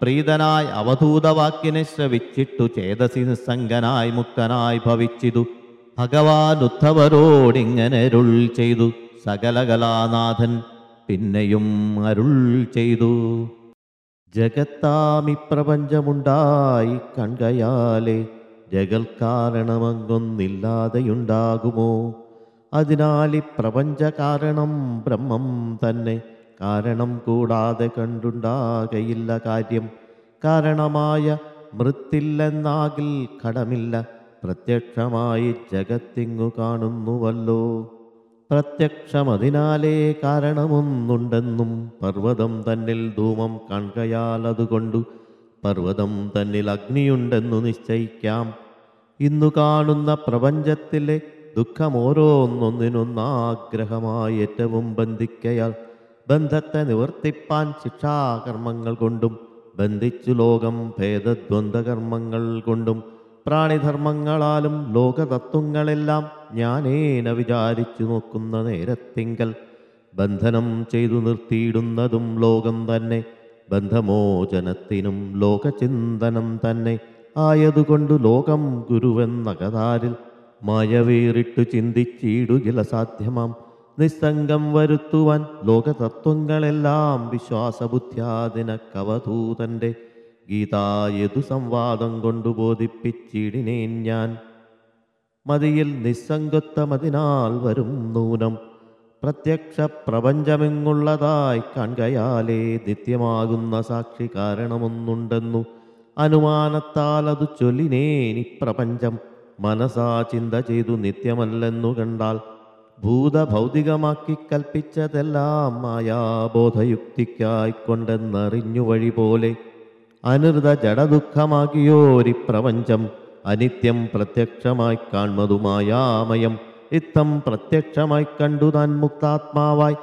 പ്രീതനായി അവധൂതവാക്കിനെ ശ്രവിച്ചിട്ടു ചേതസി നിസ്സംഗനായി മുക്തനായി ഭവിച്ചിതു ഭഗവാൻ ഉദ്ധവരോടിങ്ങനെ അരുൾ ചെയ്തു സകലകലാനാഥൻ പിന്നെയും അരുൾ ചെയ്തു ജഗത്താമി പ്രപഞ്ചമുണ്ടായി കൺകയാലെ ജഗൽ കാരണമങ്ങൊന്നില്ലാതെയുണ്ടാകുമോ അതിനാൽ ഈ പ്രപഞ്ച കാരണം ബ്രഹ്മം തന്നെ കാരണം കൂടാതെ കണ്ടുണ്ടാകയില്ല കാര്യം കാരണമായ മൃത്തില്ലെന്നാകിൽ കടമില്ല പ്രത്യക്ഷമായി ജഗത്തിങ്ങു കാണുന്നുവല്ലോ പ്രത്യക്ഷമതിനാലേ കാരണമൊന്നുണ്ടെന്നും പർവ്വതം തന്നിൽ ധൂമം കാണുകയാൽ അതുകൊണ്ടു പർവ്വതം തന്നിൽ അഗ്നിയുണ്ടെന്നു നിശ്ചയിക്കാം ഇന്നു കാണുന്ന പ്രപഞ്ചത്തിലെ ദുഃഖം ഓരോന്നൊന്നിനൊന്നാഗ്രഹമായി ഏറ്റവും ബന്ധിക്കയാൽ ബന്ധത്തെ നിവർത്തിപ്പാൻ ശിക്ഷാകർമ്മങ്ങൾ കൊണ്ടും ബന്ധിച്ചു ലോകം ഭേദദ്വന്ദ്കർമ്മങ്ങൾ കൊണ്ടും പ്രാണിധർമ്മങ്ങളാലും ലോകതത്വങ്ങളെല്ലാം ഞാനേന വിചാരിച്ചു നോക്കുന്ന നേരത്തിങ്കൽ ബന്ധനം ചെയ്തു നിർത്തിയിടുന്നതും ലോകം തന്നെ ബന്ധമോചനത്തിനും ലോകചിന്തനം തന്നെ ആയതുകൊണ്ടു ലോകം ഗുരുവെന്നകതാരിൽ മായവേറിട്ടു ചിന്തിച്ചിടുകില സാധ്യമാം നിസ്സംഗം വരുത്തുവാൻ ലോകതത്വങ്ങളെല്ലാം വിശ്വാസബുദ്ധ്യാദിന കവധൂതന്റെ ഗീതായതു സംവാദം കൊണ്ടു ബോധിപ്പിച്ചിടിനേൻ ഞാൻ മതിയിൽ നിസ്സംഗത്വമതിനാൽ വരും നൂനം പ്രത്യക്ഷ പ്രപഞ്ചമെങ്ങുള്ളതായി കാണുകയാലേ നിത്യമാകുന്ന സാക്ഷി കാരണമൊന്നുണ്ടെന്നു അനുമാനത്താൽ അത് ചൊല്ലിനേനി പ്രപഞ്ചം മനസാ ചിന്ത ചെയ്തു നിത്യമല്ലെന്നു കണ്ടാൽ ഭൂതഭൗതികമാക്കി കൽപ്പിച്ചതെല്ലാം മായാബോധയുക്തിക്കായിക്കൊണ്ടെന്നറിഞ്ഞു വഴി പോലെ അനിർത ജഡദുഃഖമാകിയോരി പ്രപഞ്ചം അനിത്യം പ്രത്യക്ഷമായി കാൺമതുമായാമയം ഇത്തം പ്രത്യക്ഷമായി കണ്ടു താൻ മുക്താത്മാവായി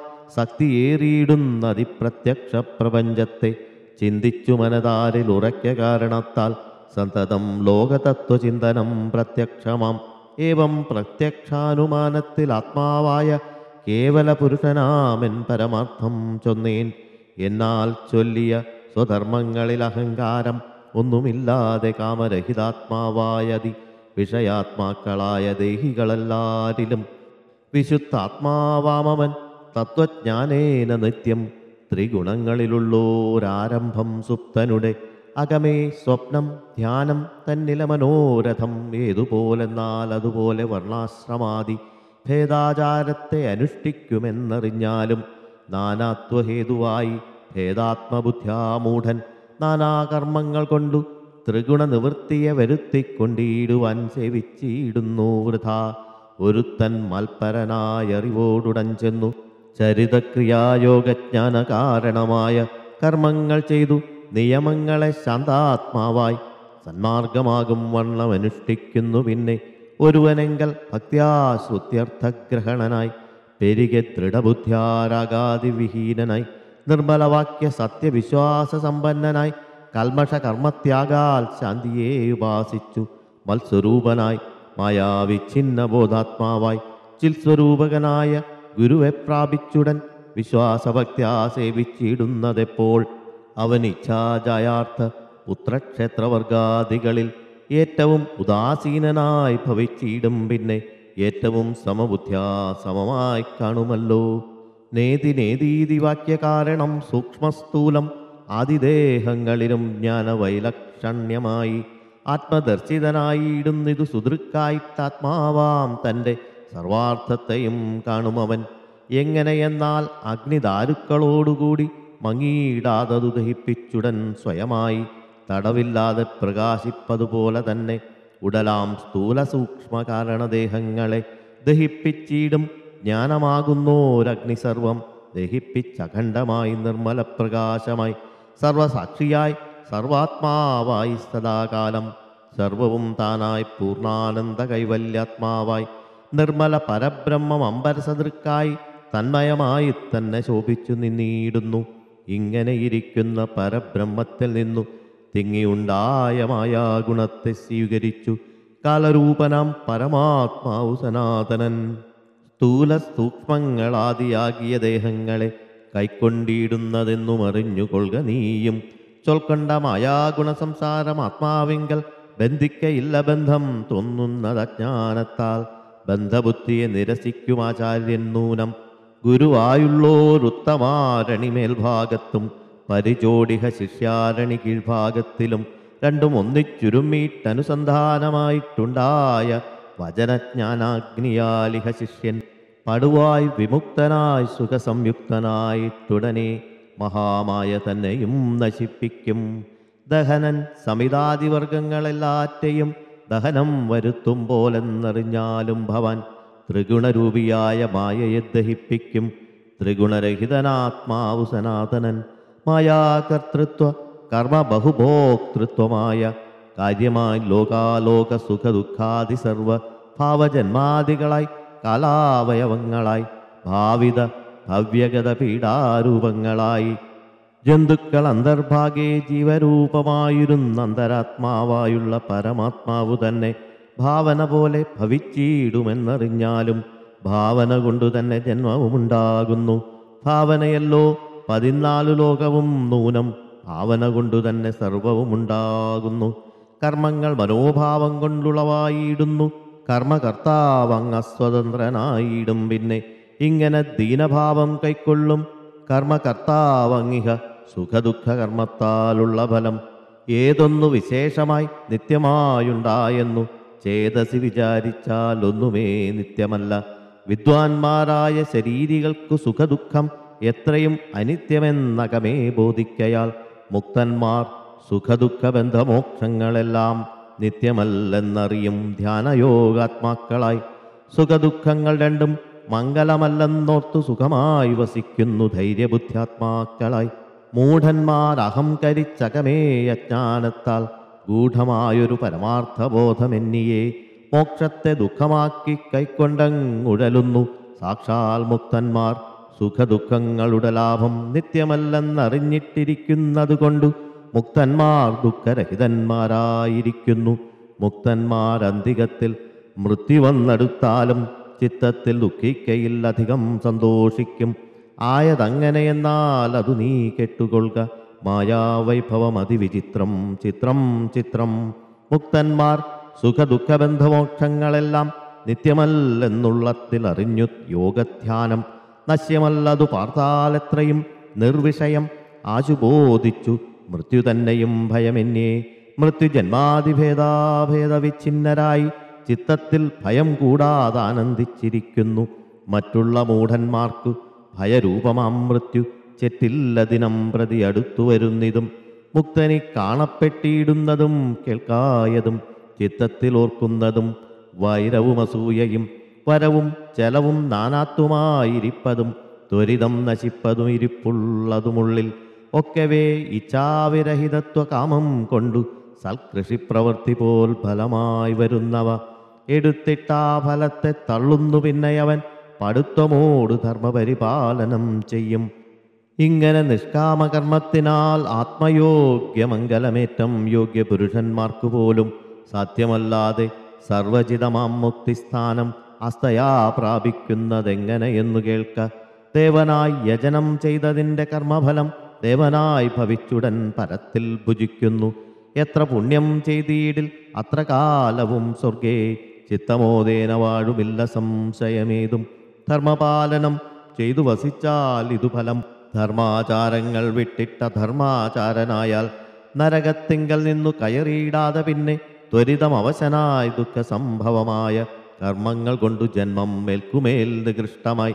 ശക്തിയേറിയിടുന്നതിപ്രത്യക്ഷ പ്രപഞ്ചത്തെ ചിന്തിച്ചു മനതാരിൽ ഉറയ്ക്ക കാരണത്താൽ സന്തതം ലോകതത്വചിന്തനം പ്രത്യക്ഷമാം ഏവം പ്രത്യക്ഷാനുമാനത്തിൽ ആത്മാവായ കേവല പുരുഷനാമൻ പരമാർത്ഥം ചൊന്നേൻ എന്നാൽ ചൊല്ലിയ സ്വധർമ്മങ്ങളിൽ അഹങ്കാരം ഒന്നുമില്ലാതെ കാമരഹിതാത്മാവായതി വിഷയാത്മാക്കളായ ദേഹികളെല്ലാരിലും വിശുദ്ധാത്മാവാമവൻ തത്വജ്ഞാനേന നിത്യം ത്രിഗുണങ്ങളിലുള്ളോരാരംഭം സുപ്തനുടെ അകമേ സ്വപ്നം ധ്യാനം തന്നില മനോരഥം ഏതുപോലെന്നാൽ അതുപോലെ വർണ്ണാശ്രമാദി ഭേദാചാരത്തെ അനുഷ്ഠിക്കുമെന്നറിഞ്ഞാലും നാനാത്വഹേതുവായി ഭേദാത്മബുദ്ധ്യാമൂഢൻ നാനാകർമ്മങ്ങൾ കൊണ്ടു ത്രിഗുണ നിവൃത്തിയെ വരുത്തിക്കൊണ്ടിടുവാൻ സേവിച്ചിടുന്നു വൃഥ ഒരുത്തൻ മൽപരനായറിവോടുടൻ ചെന്നു ചരിതക്രിയായോഗജ്ഞാന കാരണമായ കർമ്മങ്ങൾ ചെയ്തു നിയമങ്ങളെ ശാന്താത്മാവായി സന്മാർഗമാകും വണ്ണം അനുഷ്ഠിക്കുന്നു പിന്നെ ഒരുവനെങ്കൽ ഭക്ത്യാശ്രുത്യർത്ഥഗ്രഹണനായി പെരികെ ദൃഢബുദ്ധ്യാരാഗാതിവിഹീനനായി നിർമ്മലവാക്യ സത്യവിശ്വാസ സമ്പന്നനായി കൽമഷ കർമ്മത്യാഗാൽ ശാന്തിയെ ഉപാസിച്ചു മത്സ്വരൂപനായി മായാവിഛിന്ന ബോധാത്മാവായി ചിൽസ്വരൂപകനായ ഗുരുവെ പ്രാപിച്ചുടൻ വിശ്വാസഭക്ത്യാ സേവിച്ചിടുന്നതെപ്പോൾ അവൻ ഇച്ഛാജായാർത്ഥ പുത്രക്ഷേത്രവർഗാദികളിൽ ഏറ്റവും ഉദാസീനനായി ഭവിച്ചിടും പിന്നെ ഏറ്റവും സമബുദ്ധ്യാ സമമായി കാണുമല്ലോ നേതി നേതീതി വാക്യകാരണം സൂക്ഷ്മസ്ഥൂലം ആദിദേഹങ്ങളിലും ജ്ഞാനവൈലക്ഷണ്യമായി ആത്മദർശിതനായിടുന്നിതു സുദൃക്കായിട്ടാത്മാവാം തൻ്റെ സർവാർത്ഥത്തെയും കാണുമവൻ എങ്ങനെയെന്നാൽ അഗ്നിദാരുക്കളോടുകൂടി മങ്ങിയിടാതതു ദഹിപ്പിച്ചുടൻ സ്വയമായി തടവില്ലാതെ പ്രകാശിപ്പതുപോലെ തന്നെ ഉടലാം സ്ഥൂല സൂക്ഷ്മ കാരണദേഹങ്ങളെ ദഹിപ്പിച്ചിടും ജ്ഞാനമാകുന്നോരഗ്നി സർവം ദഹിപ്പിച്ചഖണ്ഡമായി നിർമ്മല പ്രകാശമായി സർവസാക്ഷിയായി സർവാത്മാവായി സദാകാലം സർവവും താനായി പൂർണ്ണാനന്ദ കൈവല്യാത്മാവായി നിർമ്മല പരബ്രഹ്മം അമ്പരസദൃക്കായി തന്മയമായി തന്നെ ശോഭിച്ചു നിന്നിടുന്നു ഇങ്ങനെ ഇരിക്കുന്ന പരബ്രഹ്മത്തിൽ നിന്നു തിങ്ങിയുണ്ടായ മായാഗുണത്തെ സ്വീകരിച്ചു കാലരൂപനാം പരമാത്മാവു സനാതനൻ സ്ഥൂല സൂക്ഷ്മങ്ങളാദിയാകിയ ദേഹങ്ങളെ കൈക്കൊണ്ടിടുന്നതെന്നും അറിഞ്ഞുകൊള്ളുക നീയും ചൊൽക്കൊണ്ട മായാഗുണസംസാരം ആത്മാവിങ്കൽ ബന്ധിക്കയില്ല ബന്ധം തോന്നുന്നത് അജ്ഞാനത്താൽ ബന്ധബുദ്ധിയെ നിരസിക്കും ആചാര്യൻ നൂനം ഗുരുവായുള്ളോരുത്തമാരണി മേൽഭാഗത്തും പരിചോടിക ശിഷ്യാരണി കീഴ്ഭാഗത്തിലും രണ്ടും ഒന്നിച്ചുരുമ്മിട്ടനുസന്ധാനമായിട്ടുണ്ടായ വചനജ്ഞാനാഗ്നിയാലിഹ ശിഷ്യൻ പടുവായി വിമുക്തനായി സുഖസംയുക്തനായിട്ടുടനെ മഹാമായ തന്നെയും നശിപ്പിക്കും ദഹനൻ സമിതാദിവർഗങ്ങളെല്ലാറ്റെയും ദഹനം വരുത്തും പോലെന്നറിഞ്ഞാലും ഭവൻ ത്രിഗുണരൂപിയായ മായയെ ദഹിപ്പിക്കും ത്രിഗുണരഹിതനാത്മാവു സനാതനൻ മായാകർത്തൃത്വ കർമ്മ ബഹുഭോക്തൃത്വമായ കാര്യമായി ലോകാലോക സുഖ ദുഃഖാദി സർവ ഭാവജന്മാദികളായി കാലാവയവങ്ങളായി ഭാവിത ഭവ്യഗത പീഡാരൂപങ്ങളായി ജന്തുക്കൾ അന്തർഭാഗേ ജീവരൂപമായിരുന്ന അന്തരാത്മാവായുള്ള പരമാത്മാവു തന്നെ ഭാവന പോലെ ഭവിച്ചിടുമെന്നറിഞ്ഞാലും ഭാവന കൊണ്ടു തന്നെ ജന്മവുമുണ്ടാകുന്നു ഭാവനയല്ലോ പതിനാലു ലോകവും നൂനം ഭാവന കൊണ്ടു തന്നെ സർവവുമുണ്ടാകുന്നു കർമ്മങ്ങൾ മനോഭാവം കൊണ്ടുളവായിടുന്നു കർമ്മകർത്താവങ് അസ്വതന്ത്രനായിടും പിന്നെ ഇങ്ങനെ ദീനഭാവം കൈക്കൊള്ളും കർമ്മകർത്താവങ്ങിഹ സുഖദുഃഖ കർമ്മത്താലുള്ള ഫലം ഏതൊന്നു വിശേഷമായി നിത്യമായുണ്ടായെന്നു ചേതസി വിചാരിച്ചാൽ ഒന്നുമേ നിത്യമല്ല വിദ്വാൻമാരായ ശരീരികൾക്കു സുഖദുഃഖം എത്രയും അനിത്യമെന്നകമേ ബോധിക്കയാൽ മുക്തന്മാർ സുഖദുഃഖ ബന്ധമോക്ഷങ്ങളെല്ലാം നിത്യമല്ലെന്നറിയും ധ്യാനയോഗാത്മാക്കളായി സുഖദുഃഖങ്ങൾ രണ്ടും മംഗലമല്ലെന്നോർത്തു സുഖമായി വസിക്കുന്നു ധൈര്യബുദ്ധ്യാത്മാക്കളായി മൂഢന്മാർ അഹംകരിച്ചകമേ അജ്ഞാനത്താൽ ഗൂഢമായൊരു പരമാർത്ഥബോധമെന്നിയെ മോക്ഷത്തെ ദുഃഖമാക്കി കൈക്കൊണ്ടങ്ങുഴലുന്നു സാക്ഷാൽ മുക്തന്മാർ സുഖദുഃഖങ്ങളുടെ ലാഭം നിത്യമല്ലെന്നറിഞ്ഞിട്ടിരിക്കുന്നതുകൊണ്ടു മുക്തന്മാർ ദുഃഖരഹിതന്മാരായിരിക്കുന്നു മുക്തന്മാർ അന്തികത്തിൽ മൃത്യു വന്നെടുത്താലും ചിത്തത്തിൽ ദുഃഖിക്കയില്ലധികം സന്തോഷിക്കും ആയതങ്ങനെയെന്നാൽ അതു നീ കെട്ടുകൊള്ളുക മായാവൈഭവം അതിവിചിത്രം ചിത്രം ചിത്രം മുക്തന്മാർ സുഖദുഃഖബന്ധമോക്ഷങ്ങളെല്ലാം നിത്യമല്ലെന്നുള്ളത്തിൽ അറിഞ്ഞു യോഗധ്യാനം നശ്യമല്ലതു പാർത്താലെത്രയും നിർവിഷയം ആശുബോധിച്ചു മൃത്യു തന്നെയും ഭയമെന്നേ മൃത്യു ജന്മാതിഭേദാഭേദവിഛിന്നരായി ചിത്തത്തിൽ ഭയം കൂടാതെ ആനന്ദിച്ചിരിക്കുന്നു മറ്റുള്ള മൂഢന്മാർക്കു ഭയരൂപമാം മൃത്യു ചെറ്റില്ല ദിനം പ്രതി അടുത്തു വരുന്നതും മുക്തനി കാണപ്പെട്ടിടുന്നതും കേൾക്കായതും ചിത്തത്തിൽ ഓർക്കുന്നതും വൈരവും അസൂയയും വരവും ചെലവും നാനാത്വമായിരിപ്പതും ത്വരിതം നശിപ്പതും ഇരിപ്പുള്ളതുമുള്ളിൽ ഒക്കവേ ഇച്ഛാവിരഹിതത്വ കാമം കൊണ്ടു സൽകൃഷി പ്രവൃത്തി പോൽ ഫലമായി വരുന്നവ എടുത്തിട്ടാ ഫലത്തെ തള്ളുന്നു പിന്നെയവൻ പടുത്തമോട് ധർമ്മപരിപാലനം ചെയ്യും ഇങ്ങനെ നിഷ്കാമകർമ്മത്തിനാൽ ആത്മയോഗ്യമംഗലമേറ്റം യോഗ്യ പുരുഷന്മാർക്കു പോലും സാധ്യമല്ലാതെ സർവചിതമാം മുക്തിസ്ഥാനം അസ്തയാ പ്രാപിക്കുന്നതെങ്ങനെയെന്നു കേൾക്ക ദേവനായി യജനം ചെയ്തതിൻ്റെ കർമ്മഫലം ദേവനായി ഭവിച്ചുടൻ പരത്തിൽ ഭുജിക്കുന്നു എത്ര പുണ്യം ചെയ്തീടിൽ അത്ര കാലവും സ്വർഗേ ചിത്തമോദേന വാഴുമില്ല സംശയമേതും ധർമ്മപാലനം ചെയ്തു വസിച്ചാൽ ഇതു ഫലം ധർമാചാരങ്ങൾ വിട്ടിട്ട ധർമാചാരനായാൽ നരകത്തിങ്കൽ നിന്നു കയറിയിടാതെ പിന്നെ ത്വരിതം അവശനായി ദുഃഖസംഭവമായ കർമ്മങ്ങൾ കൊണ്ടു ജന്മം മേൽക്കുമേൽ നികൃഷ്ടമായി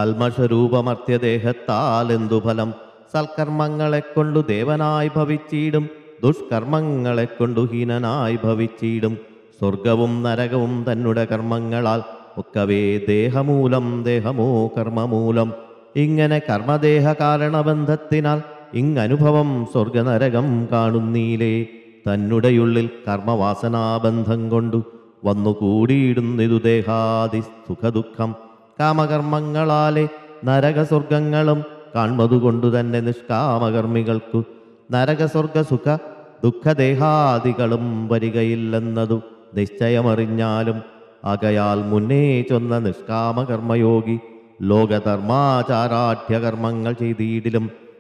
കൽമഷരൂപമർത്യദേഹത്താൽ എന്തു ഫലം സൽക്കർമ്മങ്ങളെ കൊണ്ടു ദേവനായി ഭവിച്ചിടും ദുഷ്കർമ്മങ്ങളെ കൊണ്ടു ഹീനനായി ഭവിച്ചിടും സ്വർഗവും നരകവും തന്നുടെ കർമ്മങ്ങളാൽ ഒക്കവേ ദേഹമൂലം ദേഹമോ കർമ്മമൂലം ഇങ്ങനെ കർമ്മദേഹ കാരണബന്ധത്തിനാൽ ഇങ്ങനുഭവം സ്വർഗനരകം കാണുന്നീലേ തന്നുടെയുള്ളിൽ കർമ്മവാസനാബന്ധം കൊണ്ടു വന്നുകൂടിയിടുന്നിതു ദേഹാദി സുഖദുഃഖം കാമകർമ്മങ്ങളാലെ നരകസ്വർഗങ്ങളും കാൺമതുകൊണ്ടു തന്നെ നിഷ്കാമകർമ്മികൾക്കു നരകസ്വർഗ സുഖ ദുഃഖദേഹാദികളും വരികയില്ലെന്നതു നിശ്ചയമറിഞ്ഞാലും ആകയാൽ മുന്നേ ചൊന്ന നിഷ്കാമകർമ്മയോഗി ലോകധർമാചാരാഠ്യകർമ്മങ്ങൾ ചെയ്തിടിലും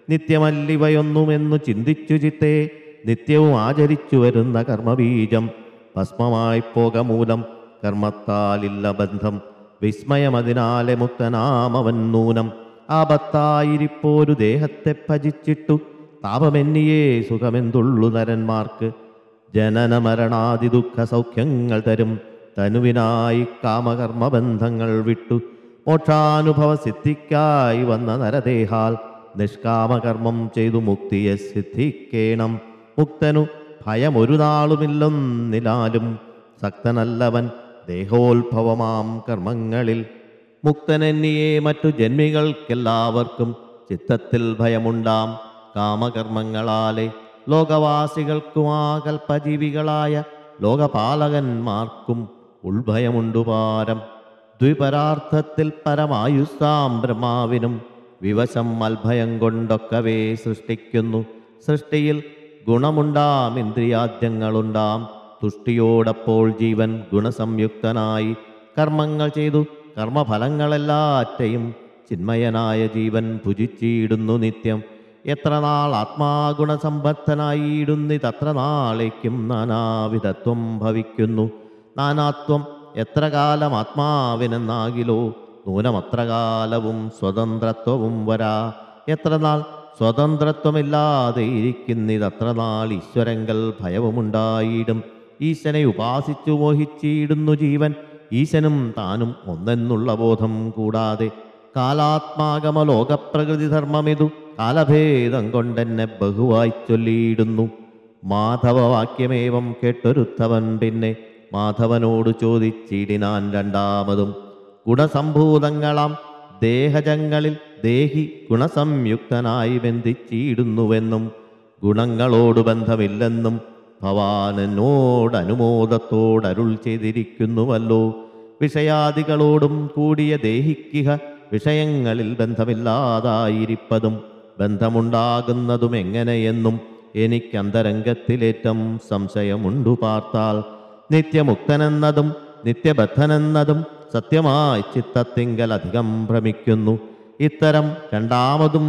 നിത്യമല്ലിവയൊന്നുമെന്നു ചിന്തിച്ചു ചിത്തേ നിത്യവും ആചരിച്ചു വരുന്ന കർമ്മബീജം ഭസ്മമായി പോക മൂലം കർമ്മത്താലില്ല ബന്ധം വിസ്മയമതിനാലെ മുക്തനാമവൻ നൂനം ആപത്തായിരിപ്പോരു ദേഹത്തെ ഭജിച്ചിട്ടു താപമെന്നിയേ സുഖമെന്തുള്ളു നരന്മാർക്ക് ജനന മരണാദി ദുഃഖ സൗഖ്യങ്ങൾ തരും തനുവിനായി കാമകർമ്മബന്ധങ്ങൾ വിട്ടു മോക്ഷാനുഭവ സിദ്ധിക്കായി വന്ന നരദേഹാൽ നിഷ്കാമകർമ്മം ചെയ്തു മുക്തിയെ സിദ്ധിക്കേണം മുക്തനു ഭയമൊരു നാളുമില്ലെന്നിലാലും സക്തനല്ലവൻ ദേഹോത്ഭവമാം കർമ്മങ്ങളിൽ മുക്തനെന്നിയെ മറ്റു ജന്മികൾക്കെല്ലാവർക്കും ചിത്തത്തിൽ ഭയമുണ്ടാം കാമകർമ്മങ്ങളാലെ ലോകവാസികൾക്കും ആ കൽപ്പജീവികളായ ലോകപാലകന്മാർക്കും ഉൾഭയമുണ്ടുപാരം ദ്വിപരാർത്ഥത്തിൽ പരമായുസ്സാം ബ്രഹ്മാവിനും വിവശം അൽഭയം കൊണ്ടൊക്കവേ സൃഷ്ടിക്കുന്നു സൃഷ്ടിയിൽ ഗുണമുണ്ടാം ഇന്ദ്രിയാദ്യങ്ങളുണ്ടാം തുഷ്ടിയോടപ്പോൾ ജീവൻ ഗുണസംയുക്തനായി കർമ്മങ്ങൾ ചെയ്തു കർമ്മഫലങ്ങളെല്ലാറ്റയും ചിന്മയനായ ജീവൻ ഭുജിച്ചിടുന്നു നിത്യം എത്ര നാൾ ആത്മാഗുണസമ്പത്തനായിടുന്നിതത്ര നാളേക്കും നാനാവിധത്വം ഭവിക്കുന്നു നാനാത്വം എത്ര കാലം ആത്മാവിനെന്നാകിലോ നൂനമത്ര കാലവും സ്വതന്ത്രത്വവും വരാ എത്ര നാൾ സ്വതന്ത്രത്വമില്ലാതെ ഇരിക്കുന്നിതത്ര നാൾ ഈശ്വരങ്കൽ ഭയവുമുണ്ടായിടും ഈശനെ ഉപാസിച്ചു മോഹിച്ചിടുന്നു ജീവൻ ഈശനും താനും ഒന്നെന്നുള്ള ബോധം കൂടാതെ കാലാത്മാകമ ലോകപ്രകൃതി ധർമ്മമിതു കാലഭേദം കൊണ്ടെന്നെ ബഹുവായി ചൊല്ലിയിടുന്നു മാധവവാക്യമേവം കേട്ടൊരുത്തവൻ പിന്നെ മാധവനോട് ചോദിച്ചിടിനാൻ രണ്ടാമതും ഗുണസംഭൂതങ്ങളാം ദേഹജങ്ങളിൽ ദേഹി ഗുണസംയുക്തനായി ബന്ധിച്ചിടുന്നുവെന്നും ഗുണങ്ങളോട് ബന്ധമില്ലെന്നും ഭവാൻ എന്നോട് അനുമോദത്തോടരുൾ ചെയ്തിരിക്കുന്നുവല്ലോ വിഷയാദികളോടും കൂടിയ ദേഹിക്കിഹ വിഷയങ്ങളിൽ ബന്ധമില്ലാതായിരിപ്പതും ബന്ധമുണ്ടാകുന്നതും എങ്ങനെയെന്നും എനിക്കന്തരംഗത്തിലേറ്റം സംശയമുണ്ടു പാർത്താൽ നിത്യമുക്തനെന്നതും നിത്യബദ്ധനെന്നതും സത്യമായി ചിത്തത്തിങ്കൽ അധികം ഭ്രമിക്കുന്നു ഇത്തരം രണ്ടാമതും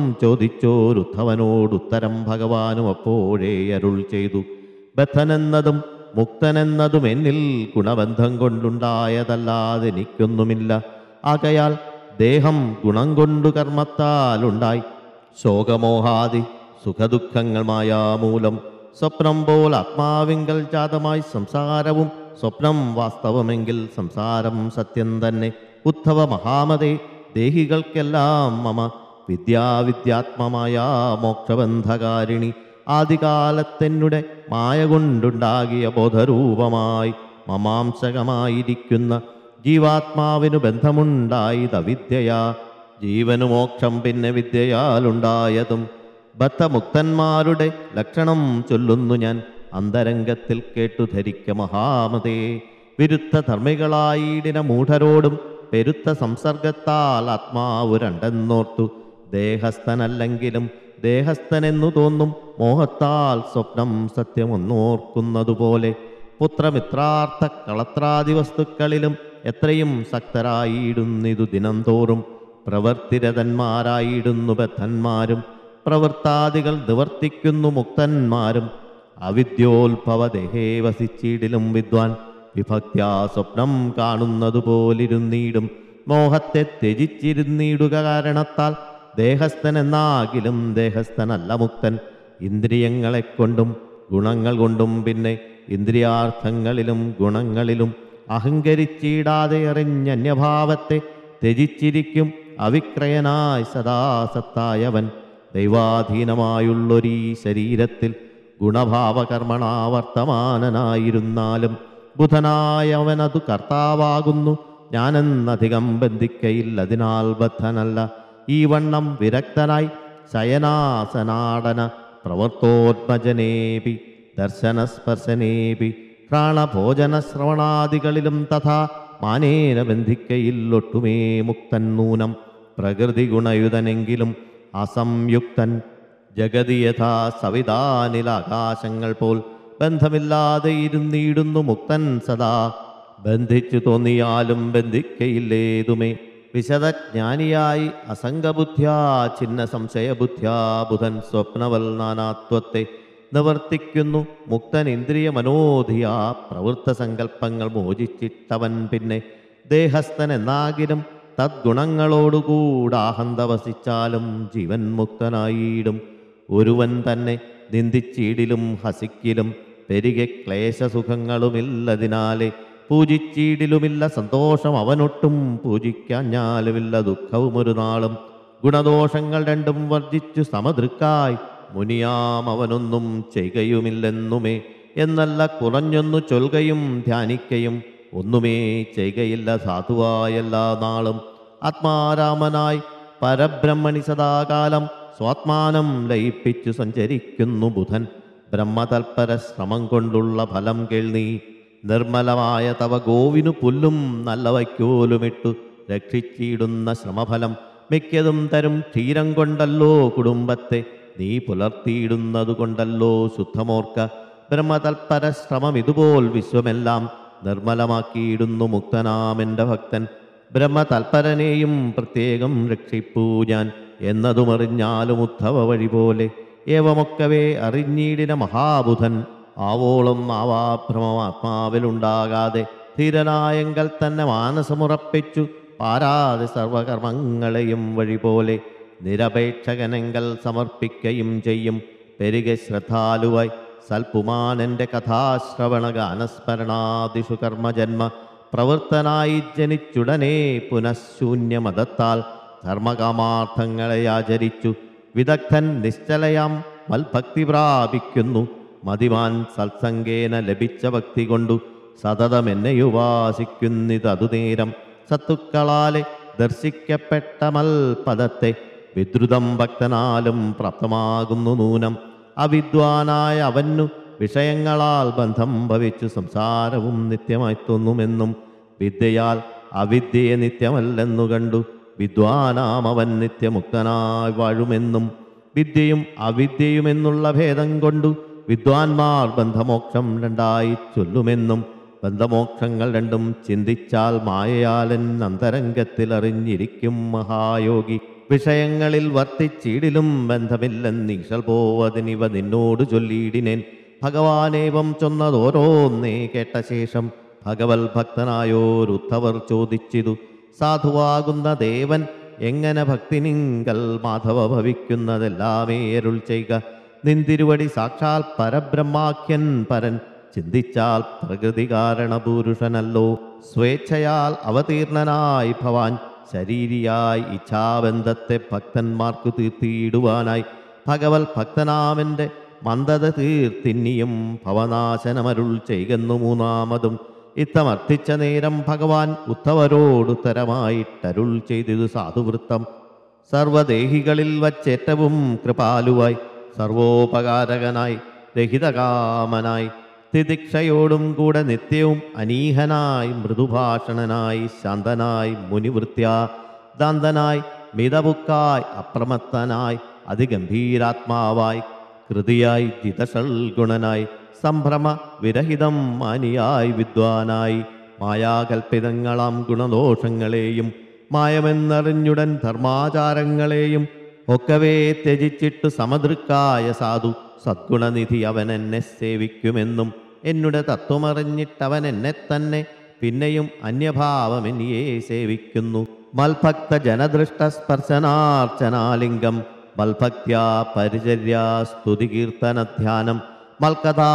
ചോദിച്ചോരുദ്ധവനോടുത്തരം ഭഗവാനും അപ്പോഴേ അരുൾ ചെയ്തു ബദ്ധനെന്നതും മുക്തനെന്നതും എന്നിൽ ഗുണബന്ധം കൊണ്ടുണ്ടായതല്ലാതെ എനിക്കൊന്നുമില്ല ആകയാൽ ദേഹം ഗുണം കൊണ്ടു കർമ്മത്താലുണ്ടായി ശോകമോഹാദി സുഖദുഃഖങ്ങൾ മായാമൂലം സ്വപ്നം പോൽ ആത്മാവിങ്കൽ ജാതമായി സംസാരവും സ്വപ്നം വാസ്തവമെങ്കിൽ സംസാരം സത്യം തന്നെ ഉദ്ധവ മഹാമതേ ദേഹികൾക്കെല്ലാം മമ വിദ്യാവിദ്യാത്മമായ മോക്ഷബന്ധകാരിണി ആദികാലത്തെന്നുടെ മായ കൊണ്ടുണ്ടാകിയ ബോധരൂപമായി മമാംസകമായിരിക്കുന്ന ജീവാത്മാവിനു ബന്ധമുണ്ടായത് അവിദ്യയാ ജീവനു മോക്ഷം പിന്നെ വിദ്യയാലുണ്ടായതും ബദ്ധമുക്തന്മാരുടെ ലക്ഷണം ചൊല്ലുന്നു ഞാൻ അന്തരംഗത്തിൽ കേട്ടു ധരിക്ക മഹാമതേ വിരുദ്ധ ധർമ്മികളായിടിന മൂഢരോടും പെരുത്ത സംസർഗത്താൽ ആത്മാവ് രണ്ടെന്നോർത്തു ദേഹസ്ഥനല്ലെങ്കിലും ദേഹസ്ഥനെന്നു തോന്നും മോഹത്താൽ സ്വപ്നം സത്യമൊന്നോർക്കുന്നതുപോലെ പുത്രമിത്രാർത്ഥ കളത്രാദി വസ്തുക്കളിലും എത്രയും സക്തരായിടുന്നിതു ദിനം തോറും പ്രവർത്തിരതന്മാരായിടുന്നു ബദ്ധന്മാരും പ്രവൃത്താദികൾ നിവർത്തിക്കുന്നു മുക്തന്മാരും അവിദ്യോത്ഭവ ദേഹേ വസിച്ചിടിലും വിദ്വാൻ വിഭക്ത്യാ സ്വപ്നം കാണുന്നതുപോലിരുന്നീടും മോഹത്തെ ത്യജിച്ചിരുന്നിടുക കാരണത്താൽ ദേഹസ്ഥനെന്നാകിലും ദേഹസ്ഥനല്ല മുക്തൻ ഇന്ദ്രിയങ്ങളെ കൊണ്ടും ഗുണങ്ങൾ കൊണ്ടും പിന്നെ ഇന്ദ്രിയാർത്ഥങ്ങളിലും ഗുണങ്ങളിലും അഹങ്കരിച്ചിടാതെ എറിഞ്ഞന്യഭാവത്തെ ത്യജിച്ചിരിക്കും അവിക്രയനായി സദാ സത്തായവൻ ദൈവാധീനമായുള്ളൊരീ ശരീരത്തിൽ ഗുണഭാവകർമ്മണാവർത്തമാനനായിരുന്നാലും ബുധനായവനതു കർത്താവാകുന്നു ഞാനെന്നധികം ബന്ധിക്കയില്ല അതിനാൽ ബദ്ധനല്ല ഈ വണ്ണം വിരക്തനായി ശയനാസനാടന പ്രവർത്തോത്മജനേപി ദർശനസ്പർശനേപി പ്രാണഭോജനശ്രവണാദികളിലും തഥാ മാനേന ബന്ധിക്കയില്ലൊട്ടുമേ മുക്തൻ നൂനം പ്രകൃതി ഗുണയുതനെങ്കിലും അസംയുക്തൻ ജഗതി യഥാ സവിതാനിലാകാശങ്ങൾ പോൽ ബന്ധമില്ലാതെ ഇരുന്നിടുന്നു മുക്തൻ സദാ ബന്ധിച്ചു തോന്നിയാലും ബന്ധിക്കയില്ലേതുമേ വിശദജ്ഞാനിയായി അസംഗബുദ്ധ്യാ ചിഹ്ന സംശയബുദ്ധ്യാ ബുധൻ സ്വപ്നവൽ നാനാത്വത്തെ നിവർത്തിക്കുന്നു മുക്തൻ ഇന്ദ്രിയ മനോധിയാ പ്രവൃത്ത സങ്കല്പങ്ങൾ മോചിച്ചിട്ടവൻ പിന്നെ ദേഹസ്ഥൻ എന്നാകിലും തദ്ഗുണങ്ങളോടുകൂടാഹന്ത വസിച്ചാലും ജീവൻ മുക്തനായിടും ഒരുവൻ തന്നെ നിന്ദിച്ചീടിലും ഹസിക്കിലും പെരികെ ക്ലേശസുഖങ്ങളുമില്ലതിനാലെ പൂജിച്ചീടിലുമില്ല സന്തോഷം അവനൊട്ടും പൂജിക്കാഞ്ഞാലുമില്ല ദുഃഖവും ഒരു നാളും ഗുണദോഷങ്ങൾ രണ്ടും വർജിച്ചു സമദൃക്കായി മുനിയാം അവനൊന്നും ചെയ്യുകയുമില്ലെന്നുമേ എന്നല്ല കുറഞ്ഞൊന്നു ചൊൽകയും ധ്യാനിക്കയും ഒന്നുമേ ചെയ്യുകയില്ല സാധുവായെല്ലാ നാളും ആത്മാരാമനായി പരബ്രഹ്മണി സദാകാലം സ്വാത്മാനം ലയിപ്പിച്ചു സഞ്ചരിക്കുന്നു ബുധൻ ബ്രഹ്മതൽപര ശ്രമം കൊണ്ടുള്ള ഫലം കേൾനീ നിർമ്മലമായ തവ ഗോവിനു പുല്ലും നല്ല വൈക്കോലുമിട്ടു രക്ഷിച്ചിടുന്ന ശ്രമഫലം മിക്കതും തരും ക്ഷീരം കൊണ്ടല്ലോ കുടുംബത്തെ നീ പുലർത്തിയിടുന്നതു കൊണ്ടല്ലോ ശുദ്ധമോർക്ക ബ്രഹ്മതൽപര ശ്രമം ഇതുപോൽ വിശ്വമെല്ലാം നിർമ്മലമാക്കിയിടുന്നു മുക്തനാമെൻ്റെ ഭക്തൻ ബ്രഹ്മതൽപരനെയും പ്രത്യേകം രക്ഷിപ്പൂ ഞാൻ എന്നതുമറിഞ്ഞാലും ഉദ്ധവ വഴി പോലെ ഏവമൊക്കവേ അറിഞ്ഞീടിന മഹാബുധൻ ആവോളം ആവാഭ്രമം ആത്മാവിലുണ്ടാകാതെ ധീരനായെങ്കൽ തന്നെ മാനസമുറപ്പിച്ചു പാരാതെ സർവകർമ്മങ്ങളെയും വഴി പോലെ നിരപേക്ഷകനെങ്കൽ സമർപ്പിക്കയും ചെയ്യും പെരുകെ ശ്രദ്ധാലുവായി സൽപുമാനന്റെ കഥാശ്രവണ ഗാനസ്മരണാദിഷു കർമ്മജന്മ പ്രവൃത്തനായി ജനിച്ചുടനെ പുനഃശൂന്യമതത്താൽ ധർമ്മകാമാർത്ഥങ്ങളെ ആചരിച്ചു വിദഗ്ധൻ നിശ്ചലയാം മൽഭക്തി പ്രാപിക്കുന്നു മതിമാൻ സത്സംഗേന ലഭിച്ച ഭക്തി കൊണ്ടു സതതം എന്നെ ഉപാസിക്കുന്നിതതു നേരം സത്തുക്കളാലെ ദർശിക്കപ്പെട്ട മൽപദത്തെ വിദ്രുതം ഭക്തനാലും പ്രാപ്തമാകുന്നു നൂനം അവിദ്വാനായ അവനു വിഷയങ്ങളാൽ ബന്ധം ഭവിച്ചു സംസാരവും നിത്യമായി തോന്നുമെന്നും വിദ്യയാൽ അവിദ്യയെ നിത്യമല്ലെന്നു കണ്ടു വിദ്വാനാം അവൻ നിത്യമുക്തനായി വാഴുമെന്നും വിദ്യയും അവിദ്യയുമെന്നുള്ള ഭേദം കൊണ്ടു വിദ്വാൻമാർ ബന്ധമോക്ഷം രണ്ടായി ചൊല്ലുമെന്നും ബന്ധമോക്ഷങ്ങൾ രണ്ടും ചിന്തിച്ചാൽ മായയാലൻ അന്തരംഗത്തിൽ അറിഞ്ഞിരിക്കും മഹായോഗി വിഷയങ്ങളിൽ വർത്തിച്ചിടിലും ബന്ധമില്ലെന്നീശൽ പോവതിനിവ നിന്നോട് ചൊല്ലിയിടിനേൻ ഭഗവാനേവം ചൊന്നതോരോന്നേ കേട്ട ശേഷം ഭഗവൽ ഭക്തനായോരുദ്ധവർ ചോദിച്ചിതു സാധുവാകുന്ന ദേവൻ എങ്ങനെ ഭക്തിനിങ്കൽ മാധവ ഭവിക്കുന്നതെല്ലാമേ അരുൾ ചെയ്യുക നിന്തിരുവടി സാക്ഷാൽ പരബ്രഹ്മാഖ്യൻ പരൻ ചിന്തിച്ചാൽ പ്രകൃതി കാരണപുരുഷനല്ലോ സ്വേച്ഛയാൽ അവതീർണനായി ഭവാൻ ശരീരിയായി ഇച്ഛാബന്ധത്തെ ഭക്തന്മാർക്കു തീർത്തിയിടുവാനായി ഭഗവൽ ഭക്തനാമന്റെ മന്ദത തീർത്തിന്നിയും ഭവനാശനമരുൾ ചെയ്യുന്നു മൂന്നാമതും ഇത്തമർത്ഥിച്ച നേരം ഭഗവാൻ ഉത്തവരോടുത്തരമായിട്ടരുൾ ചെയ്തിതു സാധുവൃത്തം സർവദേഹികളിൽ വച്ചേറ്റവും കൃപാലുവായി സർവോപകാരകനായി രഹിതകാമനായി തിദിക്ഷയോടും കൂടെ നിത്യവും അനീഹനായി മൃദുഭാഷണനായി ശാന്തനായി മുനിവൃത്യാ ദാന്തനായി മിതബുക്കായി അപ്രമത്തനായി അതിഗംഭീരാത്മാവായി കൃതിയായി ജിതഷൽ ഗുണനായി സംഭ്രമ വിരഹിതം മാനിയായി വിദ്വാനായി മായാകൽപ്പിതങ്ങളാം ഗുണദോഷങ്ങളെയും മായമെന്നറിഞ്ഞുടൻ ധർമാചാരങ്ങളെയും ഒക്കവേ ത്യജിച്ചിട്ടു സമദൃക്കായ സാധു സദ്ഗുണനിധി അവൻ എന്നെ സേവിക്കുമെന്നും എന്നുടെ തത്വമറിഞ്ഞിട്ടവൻ എന്നെ തന്നെ പിന്നെയും അന്യഭാവമെന്നിയെ സേവിക്കുന്നു മൽഭക്ത ജനദൃഷ്ട സ്പർശനാർച്ചനാലിംഗം മൽഭക്ത്യാ പരിചര്യ സ്തുതി കീർത്തന ധ്യാനം മൽക്കഥാ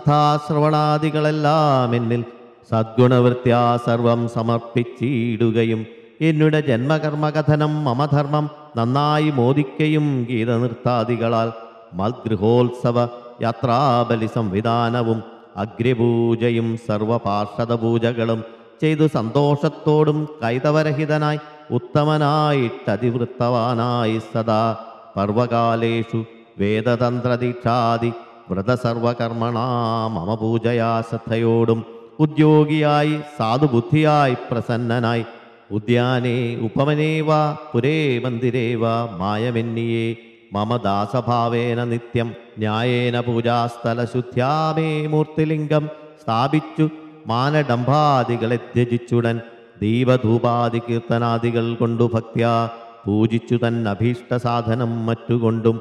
ശ്രദ്ധാശ്രവണാദികളെല്ലാം എന്നിൽ സദ്ഗുണവൃത്യാ സർവം സമർപ്പിച്ചിടുകയും എന്നുടെ ജന്മകർമ്മകഥനം മമധർമ്മം നന്നായി മോദിക്കയും ഗീതനൃത്താദികളാൽ മൽഗൃഹോത്സവ യാത്രാബലി സംവിധാനവും അഗ്രപൂജയും സർവപാർഷദ പൂജകളും ചെയ്തു സന്തോഷത്തോടും കൈതവരഹിതനായി ഉത്തമനായിട്ടതിവൃത്തവാനായി സദാ പർവകാലേഷു വേദതന്ത്രദീക്ഷാദി വ്രതസർവകർമ്മണാ മമ പൂജയാ ശ്രദ്ധയോടും ഉദ്യോഗിയായി സാധുബുദ്ധിയായി പ്രസന്നനായി ഉദ്യാനേ ഉപമനേവ പുരേ മന്ദിരേവ മായമെന്നിയേ മമ ദാസഭാവേന നിത്യം ന്യായേന പൂജാസ്ഥലശുദ്ധ്യാമേ മൂർത്തിലിംഗം സ്ഥാപിച്ചു മാനഡംഭാദികളെ ത്യജിച്ചുടൻ ദീപധൂപാദി കീർത്തനാദികൾ കൊണ്ടു ഭക്ത്യാ പൂജിച്ചു തൻ അഭീഷ്ട സാധനം മറ്റുകൊണ്ടും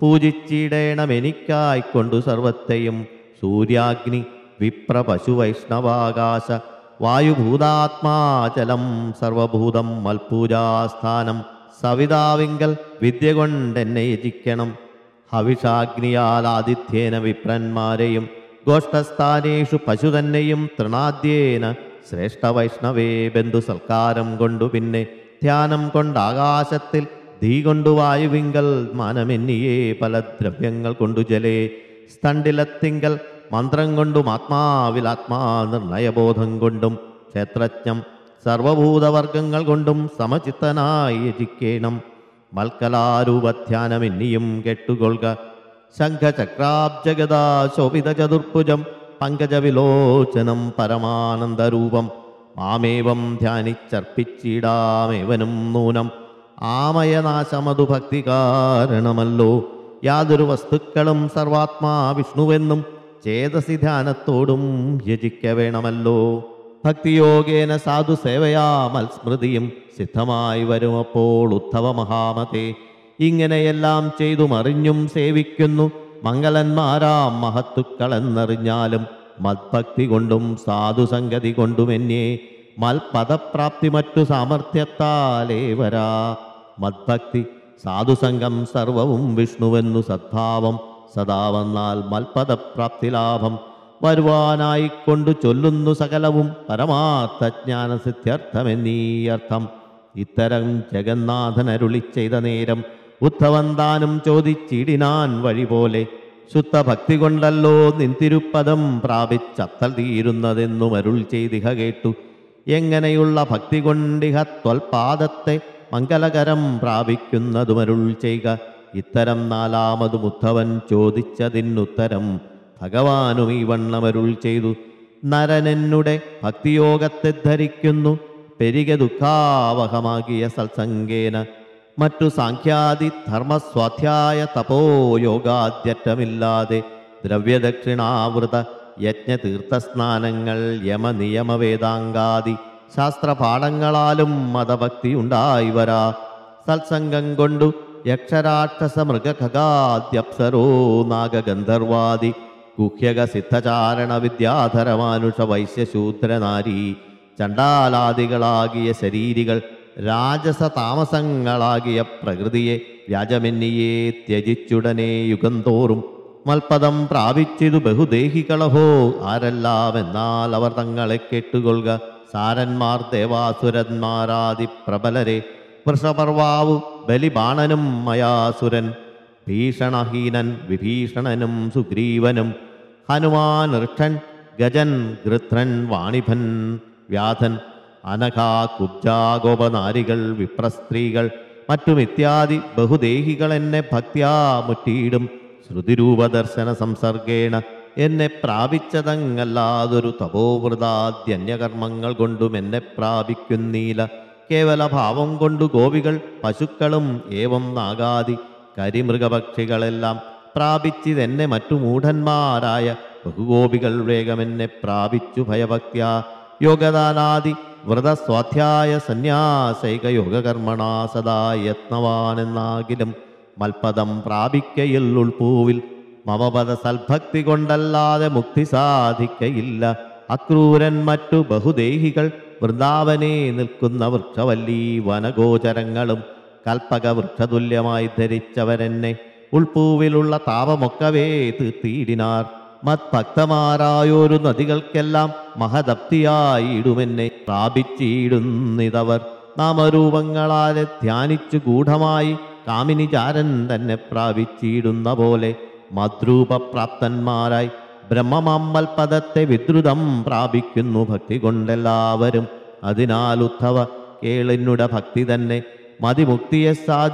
പൂജിച്ചിടേണമെനിക്കായിക്കൊണ്ടു സർവത്തെയും സൂര്യാഗ്നി വിപ്ര പശു വൈഷ്ണവാകാശ വായുഭൂതാത്മാചലം സർവഭൂതം മൽപൂജാസ്ഥാനം സവിതാവിങ്കൽ വിദ്യ കൊണ്ടെന്നെ യജിക്കണം ഹവിഷാഗ്നിയാൽ ആതിഥ്യേന വിപ്രന്മാരെയും ഗോഷ്ഠസ്ഥാനേഷു പശു തന്നെയും തൃണാദ്യേന ശ്രേഷ്ഠ വൈഷ്ണവേ ബന്ധു സൽക്കാരം കൊണ്ടു പിന്നെ ധ്യാനം കൊണ്ടാകാശത്തിൽ ധീ കൊണ്ടു വായുവിങ്കൽ മാനമെന്നിയേ പല ദ്രവ്യങ്ങൾ കൊണ്ടു ജലേ സ്തണ്ടിലത്തിങ്കൽ മന്ത്രം കൊണ്ടും ആത്മാവിൽ ആത്മാ നിർണയബോധം കൊണ്ടും ക്ഷേത്രജ്ഞം സർവഭൂതവർഗങ്ങൾ കൊണ്ടും സമചിത്തനായി യജിക്കേണം മൽക്കലാരൂപധ്യാനം ഇനിയും കെട്ടുകൊള്ളുക ശംഖചക്രാബ്ജഗദാ ശോഭിത ചതുർഭുജം പങ്കജവിലോചനം പരമാനന്ദരൂപം മാമേവം ധ്യാനിച്ചർപ്പിച്ചിടാമേവനും നൂനം ആമയനാശമതു ഭക്തി കാരണമല്ലോ യാതൊരു വസ്തുക്കളും സർവാത്മാ വിഷ്ണുവെന്നും ചേതസി ധ്യാനത്തോടും യജിക്ക വേണമല്ലോ ഭക്തിയോഗേന സാധു സേവയാ മൽസ്മൃതിയും സിദ്ധമായി വരുമപ്പോൾ ഉദ്ധവ മഹാമതേ ഇങ്ങനെയെല്ലാം ചെയ്തു മറിഞ്ഞും സേവിക്കുന്നു മംഗലന്മാരാം മഹത്തുക്കളെന്നറിഞ്ഞാലും മത്ഭക്തി കൊണ്ടും സാധുസംഗതി കൊണ്ടുമെന്നേ മൽപദപ്രാപ്തി മറ്റു സാമർഥ്യത്താലേ വരാ മത്ഭക്തി സാധുസംഗം സർവവും വിഷ്ണുവെന്നു സദ്ഭാവം സദാ വന്നാൽ മൽപദപ്രാപ്തി ലാഭം വരുവാനായിക്കൊണ്ടു ചൊല്ലുന്നു സകലവും പരമാർത്ഥജ്ഞാന സിദ്ധ്യർത്ഥമെന്നീ അർത്ഥം ഇത്തരം ജഗന്നാഥൻ അരുളി ചെയ്ത നേരം ഉദ്ധവൻ താനും ചോദിച്ചിടിനാൻ വഴി പോലെ ശുദ്ധഭക്തി കൊണ്ടല്ലോ നിന്തിരുപ്പദം പ്രാപിച്ചത്തൽ തീരുന്നതെന്നും അരുൾ ചെയ്തിഹ കേട്ടു എങ്ങനെയുള്ള ഭക്തി കൊണ്ടിഹ ത്വൽപാദത്തെ മംഗലകരം പ്രാപിക്കുന്നതുമരുൾ ചെയ്യുക ഇത്തരം നാലാമതും ഉദ്ധവൻ ചോദിച്ചതിനുത്തരം ഭഗവാനും ഈ വണ്ണമരുൾ ചെയ്തു നരനെന്നുടെ ഭക്തിയോഗത്തെ ധരിക്കുന്നു പെരിക ദുഃഖാവഹമാകിയ സത്സംഗേന മറ്റു സാഖ്യാദി ധർമ്മസ്വാധ്യായ തപോയോഗാദ്യറ്റമില്ലാതെ ദ്രവ്യദക്ഷിണാവൃത യജ്ഞതീർത്ഥസ്നാനങ്ങൾ യമനിയമവേദാംഗാദി ശാസ്ത്രപാഠങ്ങളാലും മതഭക്തി ഉണ്ടായി വരാ സത്സംഗം കൊണ്ടു യക്ഷരാക്ഷസ മൃഗഖഗാദ്യപ്സരോ നാഗഗന്ധർവാദി ഗുഹ്യക സിദ്ധചാരണ വിദ്യാധരമാനുഷ വൈശ്യശൂദ്രനാരി ചണ്ടാലാദികളാകിയ ശരീരികൾ രാജസ താമസങ്ങളാകിയ പ്രകൃതിയെ വ്യാജമെന്നിയെ ത്യജിച്ചുടനെ യുഗം തോറും മൽപദം പ്രാപിച്ചിതു ബഹുദേഹികളഹോ ആരെല്ലാം എന്നാൽ അവർ തങ്ങളെ കേട്ടുകൊള്ളുക സാരന്മാർ ദേവാസുരന്മാരാദി പ്രബലരെ വൃഷപർവാവു ബലിബാണനും മയാസുരൻ ഭീഷണഹീനൻ വിഭീഷണനും സുഗ്രീവനും ഹനുമാൻ ഋഷൻ ഗജൻ ഗൃത്രൻ വാണിഭൻ വ്യാധൻ അനഘാ കുബ്ജാഗോപനാരികൾ വിപ്രസ്ത്രീകൾ മറ്റും ഇത്യാദി ബഹുദേഹികൾ എന്നെ ഭക്ത്യാ മുറ്റിയിടും ശ്രുതിരൂപദർശന സംസർഗേണ എന്നെ പ്രാപിച്ചതങ്ങല്ലാതൊരു തപോവൃതാദ്യന്യകർമ്മങ്ങൾ കൊണ്ടും എന്നെ പ്രാപിക്കുന്നീല കേവല ഭാവം കൊണ്ടു ഗോപികൾ പശുക്കളും ഏവം നാഗാദി കരിമൃഗപക്ഷികളെല്ലാം പ്രാപിച്ചിതെന്നെ മറ്റു മൂഢന്മാരായ ബഹുഗോപികൾ വേഗമെന്നെ പ്രാപിച്ചു ഭയഭക്ത്യാ യോഗദാനാദി വ്രതസ്വാധ്യായ സന്യാസൈക യോഗകർമ്മണാ സദാ യത്നവാനെന്നാകിലും മൽപദം പ്രാപിക്കയിൽ ഉൾപൂവിൽ മമപദ സൽഭക്തി കൊണ്ടല്ലാതെ മുക്തി സാധിക്കയില്ല അക്രൂരൻ മറ്റു ബഹുദേഹികൾ വൃന്ദാവനെ നിൽക്കുന്ന വൃക്ഷവല്ലീ വനഗോചരങ്ങളും കൽപ്പക വൃക്ഷതുല്യമായി ധരിച്ചവരെന്നെ ഉൾപൂവിലുള്ള താപമൊക്കവേ തീർത്തിയിടിനാർ മത്ഭക്തമാരായൊരു നദികൾക്കെല്ലാം മഹദപ്തിയായിടുമെന്നെ പ്രാപിച്ചിടുന്നിതവർ നാമരൂപങ്ങളാലെ ധ്യാനിച്ചു ഗൂഢമായി കാമിനിചാരൻ തന്നെ പ്രാപിച്ചിടുന്ന പോലെ മദ്രൂപപ്രാപ്തന്മാരായി ബ്രഹ്മമമ്മൽപദത്തെ വിദ്രുതം പ്രാപിക്കുന്നു ഭക്തി കൊണ്ടെല്ലാവരും അതിനാൽ ഉദ്ധവ കേളിനുടെ ഭക്തി തന്നെ മതിമുക്തിയെ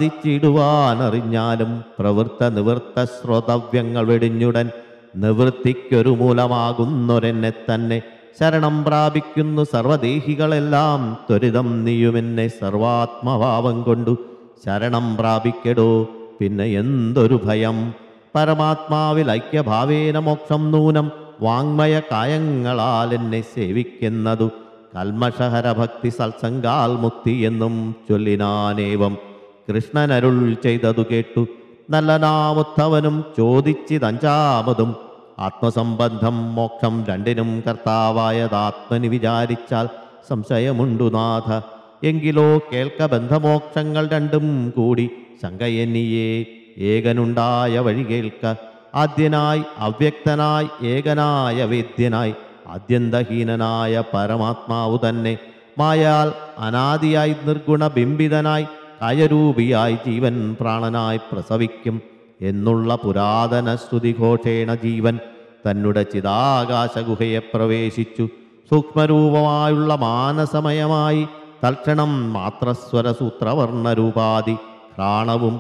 സാധിച്ചിടുവാനറിഞ്ഞാലും പ്രവൃത്ത നിവൃത്ത ശ്രോതവ്യങ്ങൾ വെടിഞ്ഞുടൻ നിവൃത്തിക്കൊരു മൂലമാകുന്നൊരെന്നെ തന്നെ ശരണം പ്രാപിക്കുന്നു സർവദേഹികളെല്ലാം ത്വരിതം നീയുമെന്നെ സർവാത്മഭാവം കൊണ്ടു ശരണം പ്രാപിക്കടോ പിന്നെ എന്തൊരു ഭയം പരമാത്മാവിൽ ഐക്യഭാവേന മോക്ഷം നൂനം വാങ്മയ കായങ്ങളാൽ എന്നെ സേവിക്കുന്നതു കൽമഷഹര ഭക്തി സത്സംഗാൽ മുക്തി എന്നും ചൊല്ലിനാനേവം കൃഷ്ണനരുൾ ചെയ്തതു കേട്ടു നല്ലനാമുത്തവനും ചോദിച്ചിതഞ്ചാമതും ആത്മസംബന്ധം മോക്ഷം രണ്ടിനും കർത്താവായതാത്മനി വിചാരിച്ചാൽ സംശയമുണ്ടു നാഥ എങ്കിലോ കേൾക്ക ബന്ധമോക്ഷങ്ങൾ രണ്ടും കൂടി ശങ്കയെന്നിയേ ഏകനുണ്ടായ വഴി കേൾക്ക ആദ്യനായി അവ്യക്തനായി ഏകനായ വേദ്യനായി ആദ്യന്തഹീനനായ പരമാത്മാവു തന്നെ മായാൽ അനാദിയായി നിർഗുണ ബിംബിതനായി കായരൂപിയായി ജീവൻ പ്രാണനായി പ്രസവിക്കും എന്നുള്ള പുരാതന ശ്രുതിഘോഷേണ ജീവൻ തന്നുടെ ചിതാകാശഗുഹയെ പ്രവേശിച്ചു സൂക്ഷ്മരൂപമായുള്ള മാനസമയമായി തൽക്ഷണം മാത്രസ്വരസൂത്രവർണ്ണരൂപാതി ഘ്രാണവും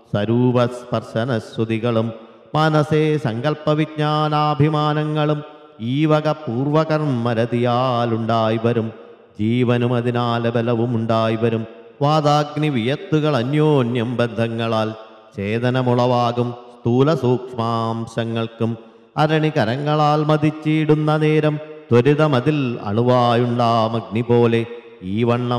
സ്വരൂപസ്പർശനശ്രുതികളും മനസ്സേ സങ്കല്പവിജ്ഞാനാഭിമാനങ്ങളും ഈ വക പൂർവകർമ്മരതിയാലുണ്ടായി വരും ജീവനും അതിനാൽ ബലവും ഉണ്ടായി വരും വാദാഗ്നി വിയത്തുകൾ അന്യോന്യം ബന്ധങ്ങളാൽ ചേതനമുളവാകും സ്ഥൂല സൂക്ഷ്മാംശങ്ങൾക്കും അരണികരങ്ങളാൽ മതിച്ചിടുന്ന നേരം ത്വരിതമതിൽ അണുവായുണ്ടാം അഗ്നി പോലെ ഈ വണ്ണം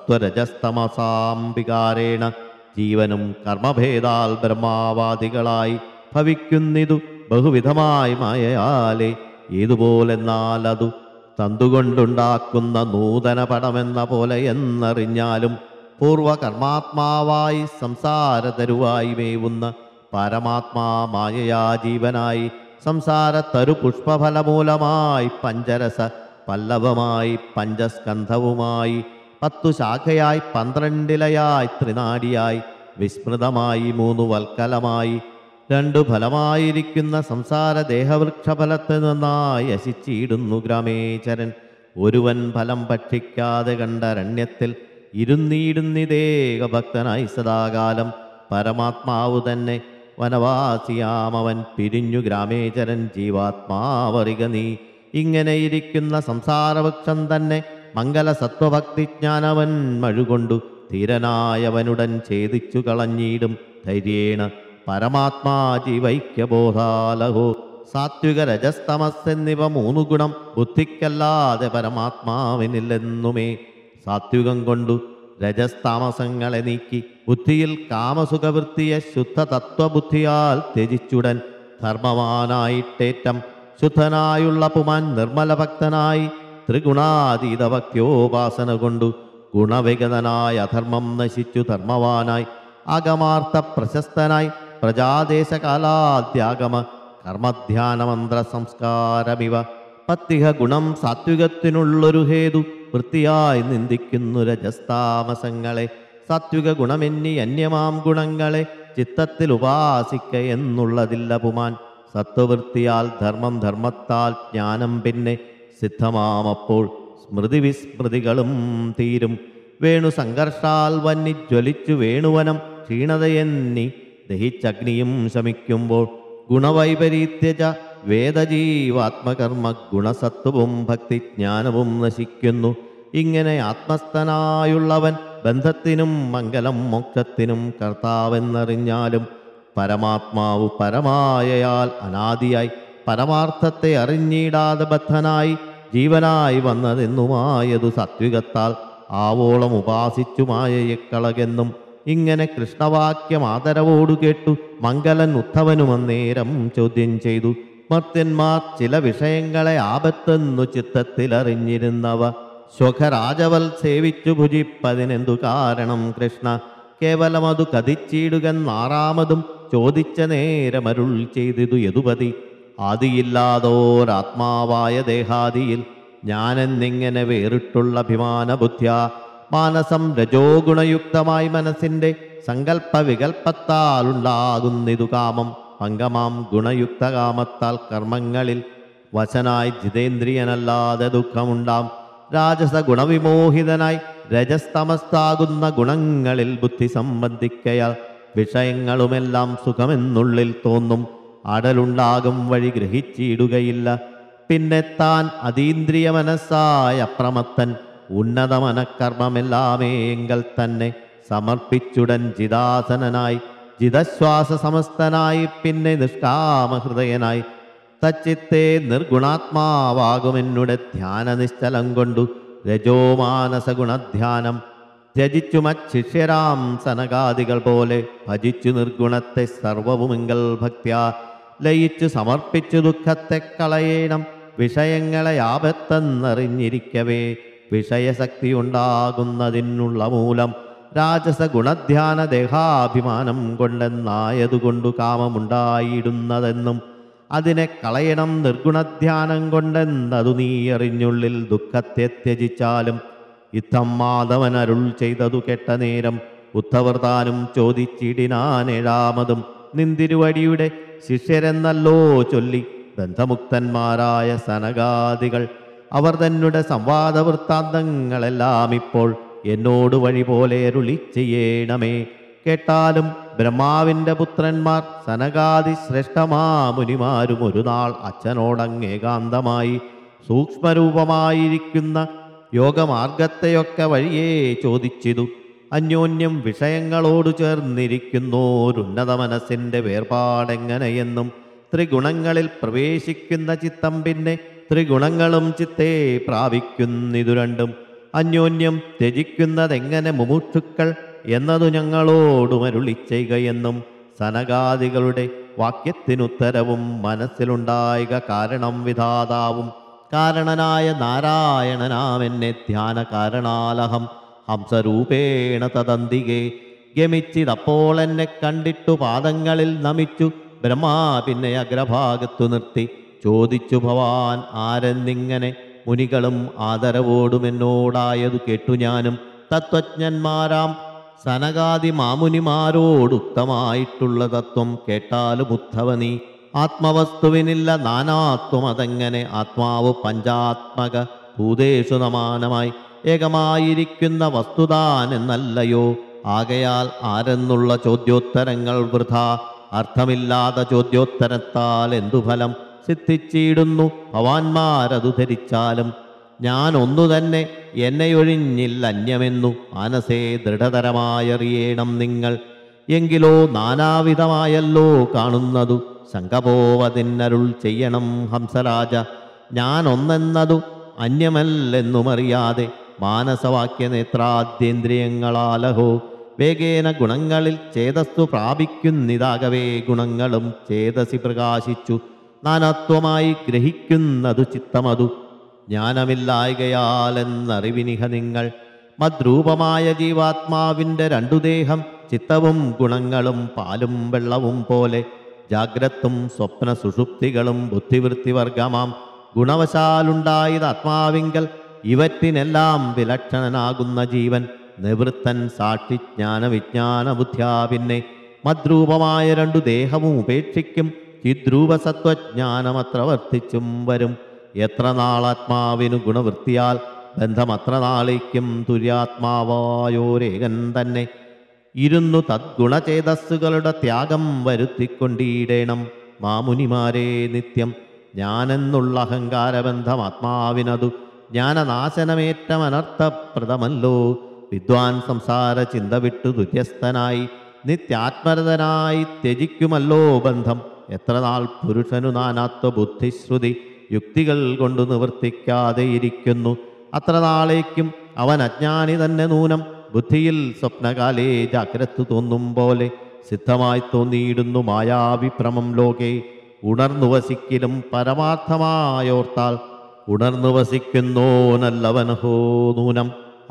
സത്വരജസ്തമസാംബികാരേണ ജീവനും കർമ്മഭേദാൽ ബ്രഹ്മാവാദികളായി ഭവിക്കുന്നിതു ബഹുവിധമായി മായയാലേ ഏതുപോലെന്നാൽ അതു തന്തുകൊണ്ടുണ്ടാക്കുന്ന നൂതന പടമെന്ന പോലെ എന്നറിഞ്ഞാലും പൂർവകർമാത്മാവായി സംസാരതരുവായി മേവുന്ന പരമാത്മാ മായയാ ജീവനായി സംസാരത്തരു പുഷ്പഫലമൂലമായി പഞ്ചരസ പല്ലവമായി പഞ്ചസ്കന്ധവുമായി പത്തു ശാഖയായി പന്ത്രണ്ടിലയായി ത്രിനാടിയായി വിസ്മൃതമായി മൂന്നു വൽക്കലമായി രണ്ടു ഫലമായിരിക്കുന്ന സംസാര ദേഹവൃക്ഷഫലത്തിൽ നിന്നായി യശിച്ചിടുന്നു ഗ്രാമേചരൻ ഒരുവൻ ഫലം ഭക്ഷിക്കാതെ കണ്ടരണ്യത്തിൽ ഇരുന്നീടുന്നിതേക ഭക്തനായി സദാകാലം പരമാത്മാവു തന്നെ വനവാസിയാമവൻ പിരിഞ്ഞു ഗ്രാമേചരൻ ജീവാത്മാവറിക നീ ഇങ്ങനെ ഇരിക്കുന്ന സംസാരവൃക്ഷം തന്നെ മംഗല സത്വഭക്തിജ്ഞാനവൻ മഴുകൊണ്ടു ധീരനായവനുടൻ ഛേദിച്ചു കളഞ്ഞിടും ധൈര്യേണ പരമാത്മാ ജീവൈക്യബോധാലഹോ സാത്വിക രജസ്തമസ് എന്നിവ മൂന്നു ഗുണം ബുദ്ധിക്കല്ലാതെ പരമാത്മാവിനില്ലെന്നുമേ സാത്വികം കൊണ്ടു രജസ്താമസങ്ങളെ നീക്കി ബുദ്ധിയിൽ കാമസുഖവൃത്തിയെ ശുദ്ധ തത്വബുദ്ധിയാൽ ത്യജിച്ചുടൻ ധർമ്മവാനായിട്ടേറ്റം ശുദ്ധനായുള്ള പുമാൻ നിർമ്മല ഭക്തനായി ത്രിഗുണാതീതഭക്യോപാസന കൊണ്ടു ഗുണവിഗതനായ അധർമ്മം നശിച്ചു ധർമ്മവാനായി ആഗമാർത്ഥ പ്രശസ്തനായി പ്രജാദേശകാലാദ്യാഗമ കർമ്മധ്യാനമന്ത്ര സംസ്കാരമിവ പത്തിഹ ഗുണം സാത്വികത്തിനുള്ളൊരു ഹേതു വൃത്തിയായി നിന്ദിക്കുന്നു രജസ്താമസങ്ങളെ സാത്വിക ഗുണമെന്നി അന്യമാം ഗുണങ്ങളെ ചിത്തത്തിൽ ഉപാസിക്ക എന്നുള്ളതില്ല പുമാൻ സത്വവൃത്തിയാൽ ധർമ്മം ധർമ്മത്താൽ ജ്ഞാനം പിന്നെ സിദ്ധമാമപ്പോൾ സ്മൃതി വിസ്മൃതികളും തീരും വേണു സംഘർഷാൽ വന്നി ജ്വലിച്ചു വേണുവനം ക്ഷീണതയെന്നി ദഹിച്ചഗ്നിയും ശമിക്കുമ്പോൾ ഗുണവൈപരീത്യജ വേദജീവാത്മകർമ്മ ഗുണസത്വവും ഭക്തിജ്ഞാനവും നശിക്കുന്നു ഇങ്ങനെ ആത്മസ്ഥനായുള്ളവൻ ബന്ധത്തിനും മംഗലം മോക്ഷത്തിനും കർത്താവെന്നറിഞ്ഞാലും പരമാത്മാവ് പരമായയാൽ അനാദിയായി പരമാർത്ഥത്തെ അറിഞ്ഞിടാതെ ബദ്ധനായി ജീവനായി വന്നതെന്നുമായതു സാത്വികത്താൽ ആവോളം ഉപാസിച്ചു മായയെ കളകെന്നും ഇങ്ങനെ കൃഷ്ണവാക്യം ആദരവോടു കേട്ടു മംഗലൻ ഉദ്ധവനും അന്നേരം ചോദ്യം ചെയ്തു മർത്യന്മാർ ചില വിഷയങ്ങളെ ആപത്തെന്നു ചിത്തത്തിലറിഞ്ഞിരുന്നവ സ്വഖരാജവൽ സേവിച്ചു ഭുജിപ്പതിനെന്തു കാരണം കൃഷ്ണ കേവലമതു കതിച്ചിടുകെന്നാറാമതും ചോദിച്ച നേരമരുൾ ചെയ്തിതു യദുപതി ആദിയില്ലാതോരാത്മാവായ ദേഹാദിയിൽ ഞാനെന്നിങ്ങനെ വേറിട്ടുള്ള അഭിമാനബുദ്ധ്യ മാനസം രജോഗുണയുക്തമായി മനസ്സിൻ്റെ സങ്കല്പ വികൽപ്പത്താലുണ്ടാകുന്നിതു കാമം പങ്കമാം ഗുണയുക്ത കാമത്താൽ കർമ്മങ്ങളിൽ വശനായി ജിതേന്ദ്രിയനല്ലാതെ ദുഃഖമുണ്ടാം രാജസ ഗുണവിമോഹിതനായി രജസ്തമസ്താകുന്ന ഗുണങ്ങളിൽ ബുദ്ധി സംബന്ധിക്കയാൽ വിഷയങ്ങളുമെല്ലാം സുഖമെന്നുള്ളിൽ തോന്നും അടലുണ്ടാകും വഴി ഗ്രഹിച്ചിടുകയില്ല പിന്നെ താൻ അതീന്ദ്രിയ മനസ്സായ അപ്രമത്തൻ ഉന്നത മനക്കർമ്മമെല്ലാമേ എങ്കൽ തന്നെ സമർപ്പിച്ചുടൻ ജിതാസനനായി ജിതശ്വാസ സമസ്തനായി പിന്നെ നിഷ്കാമഹൃദയനായി തച്ചിത്തെ നിർഗുണാത്മാവാകുമെന്നുടെ ധ്യാന നിശ്ചലം കൊണ്ടു രജോമാനസ ഗുണധ്യാനം ത്യജിച്ചു മച്ഛിഷ്യരാം സനകാദികൾ പോലെ ഭജിച്ചു നിർഗുണത്തെ സർവവുമെങ്കൽ ഭക്ത്യാ ലയിച്ചു സമർപ്പിച്ചു ദുഃഖത്തെ കളയേണം വിഷയങ്ങളെ ആപത്തെന്നറിഞ്ഞിരിക്കവേ വിഷയശക്തി ഉണ്ടാകുന്നതിനുള്ള മൂലം രാജസ ഗുണധ്യാന ദേഹാഭിമാനം കൊണ്ടെന്നായതുകൊണ്ടു കാമമുണ്ടായിടുന്നതെന്നും അതിനെ കളയണം നിർഗുണധ്യാനം കൊണ്ടെന്നതു നീ അറിഞ്ഞുള്ളിൽ ദുഃഖത്തെ ത്യജിച്ചാലും ഇത്തം മാധവൻ അരുൾ ചെയ്തതു കെട്ട നേരം ഉത്തവർത്താനും ചോദിച്ചിടിനാനേഴാമതും നിന്തിരുവടിയുടെ ശിഷ്യരെന്നല്ലോ ചൊല്ലി ബന്ധമുക്തന്മാരായ സനകാദികൾ അവർ തന്നെ സംവാദ വൃത്താന്തങ്ങളെല്ലാം ഇപ്പോൾ എന്നോട് വഴി പോലെ അരുളി ചെയ്യണമേ കേട്ടാലും ബ്രഹ്മാവിൻ്റെ പുത്രന്മാർ സനകാദി ശ്രേഷ്ഠമാ മുനിമാരും ഒരു നാൾ അച്ഛനോടങ്ങേകാന്തമായി സൂക്ഷ്മരൂപമായിരിക്കുന്ന യോഗമാർഗത്തെയൊക്കെ വഴിയേ ചോദിച്ചിതു അന്യോന്യം വിഷയങ്ങളോട് ചേർന്നിരിക്കുന്നോരുന്നത മനസ്സിൻ്റെ വേർപാടെങ്ങനെയെന്നും ത്രിഗുണങ്ങളിൽ പ്രവേശിക്കുന്ന ചിത്തം പിന്നെ ത്രിഗുണങ്ങളും ചിത്തേ പ്രാപിക്കുന്നിതു രണ്ടും അന്യോന്യം ത്യജിക്കുന്നതെങ്ങനെ മുമുക്ഷുക്കൾ എന്നതു ഞങ്ങളോടുമരുളി ചെയ്യുകയെന്നും സനകാദികളുടെ വാക്യത്തിനുത്തരവും മനസ്സിലുണ്ടായിക കാരണം വിധാതാവും കാരണനായ നാരായണനാമെന്നെ ധ്യാന കാരണാലഹം ഹംസരൂപേണ തദന്തികെ ഗമിച്ചിതപ്പോൾ എന്നെ കണ്ടിട്ടു പാദങ്ങളിൽ നമിച്ചു ബ്രഹ്മാ പിന്നെ അഗ്രഭാഗത്തു നിർത്തി ചോദിച്ചു ഭവാൻ ആരെന്നിങ്ങനെ മുനികളും ആദരവോടും എന്നോടായതു കേട്ടു ഞാനും തത്വജ്ഞന്മാരാം സനകാദി മാമുനിമാരോടുക്തമായിട്ടുള്ള തത്വം കേട്ടാലും ഉദ്ധവനീ ആത്മവസ്തുവിനില്ല നാനാത്വം അതെങ്ങനെ ആത്മാവ് പഞ്ചാത്മക ഭൂതേഷു നമാനമായി ഏകമായിരിക്കുന്ന വസ്തുതാൻ എന്നല്ലയോ ആകയാൽ ആരെന്നുള്ള ചോദ്യോത്തരങ്ങൾ വൃഥ അർത്ഥമില്ലാത്ത ചോദ്യോത്തരത്താൽ എന്തു ഫലം സിദ്ധിച്ചിടുന്നു ഭവാന്മാരതു ധരിച്ചാലും ഞാൻ ഒന്നു തന്നെ എന്നെയൊഴിഞ്ഞില്ല അന്യമെന്നു മനസ്സേ ദൃഢതരമായറിയണം നിങ്ങൾ എങ്കിലോ നാനാവിധമായല്ലോ കാണുന്നതു ശങ്കപോവതിന്നരുൾ ചെയ്യണം ഹംസരാജ ഞാൻ ഒന്നെന്നതു അന്യമല്ലെന്നുമറിയാതെ മാനസവാക്യ നേത്രാദ്യേന്ദ്രിയങ്ങളാലഹോ വേഗേന ഗുണങ്ങളിൽ ചേതസ്തു പ്രാപിക്കുന്നിതാകവേ ഗുണങ്ങളും ചേതസി പ്രകാശിച്ചു നാനാത്വമായി ഗ്രഹിക്കുന്നതു ചിത്തമതു ജ്ഞാനമില്ലായകയാലെന്നറിവിനിഹ നിങ്ങൾ മദ്രൂപമായ ജീവാത്മാവിൻ്റെ രണ്ടു ദേഹം ചിത്തവും ഗുണങ്ങളും പാലും വെള്ളവും പോലെ ജാഗ്രത്തും സ്വപ്ന സുഷുപ്തികളും ബുദ്ധിവൃത്തിവർഗമാം ഗുണവശാലുണ്ടായത് ആത്മാവിങ്കൽ ഇവറ്റിനെല്ലാം വിലക്ഷണനാകുന്ന ജീവൻ നിവൃത്തൻ സാക്ഷി ജ്ഞാന വിജ്ഞാന ബുദ്ധ്യാ പിന്നെ മദ്രൂപമായ രണ്ടു ദേഹവും ഉപേക്ഷിക്കും ചിദ്രൂപസത്വജ്ഞാനമത്ര വർദ്ധിച്ചും വരും എത്ര നാളാത്മാവിനു ഗുണവൃത്തിയാൽ ബന്ധമത്ര നാളേക്കും തുര്യാത്മാവായോരേകൻ തന്നെ ഇരുന്നു തദ്ഗുണചേതസ്സുകളുടെ ത്യാഗം വരുത്തിക്കൊണ്ടിടേണം മാമുനിമാരെ നിത്യം ഞാനെന്നുള്ള അഹങ്കാരബന്ധം ആത്മാവിനതു ജ്ഞാനനാശനമേറ്റമനർത്ഥപ്രദമല്ലോ വിദ്വാൻ സംസാര ചിന്ത വിട്ടു ദുര്യസ്ഥനായി നിത്യാത്മരതനായി ത്യജിക്കുമല്ലോ ബന്ധം എത്ര നാൾ പുരുഷനു നാനാത്വ ബുദ്ധിശ്രുതി യുക്തികൾ കൊണ്ട് നിവർത്തിക്കാതെ ഇരിക്കുന്നു അത്ര നാളേക്കും അവൻ അജ്ഞാനി തന്നെ നൂനം ബുദ്ധിയിൽ സ്വപ്നകാലേ ജാഗ്രത തോന്നും പോലെ സിദ്ധമായി തോന്നിയിടുന്നു മായാവിഭ്രമം ലോകെ ഉണർന്നു വസിക്കലും പരമാർത്ഥമായോർത്താൽ ഉണർന്നു വസിക്കുന്നോനല്ലവനഹോ നൂനം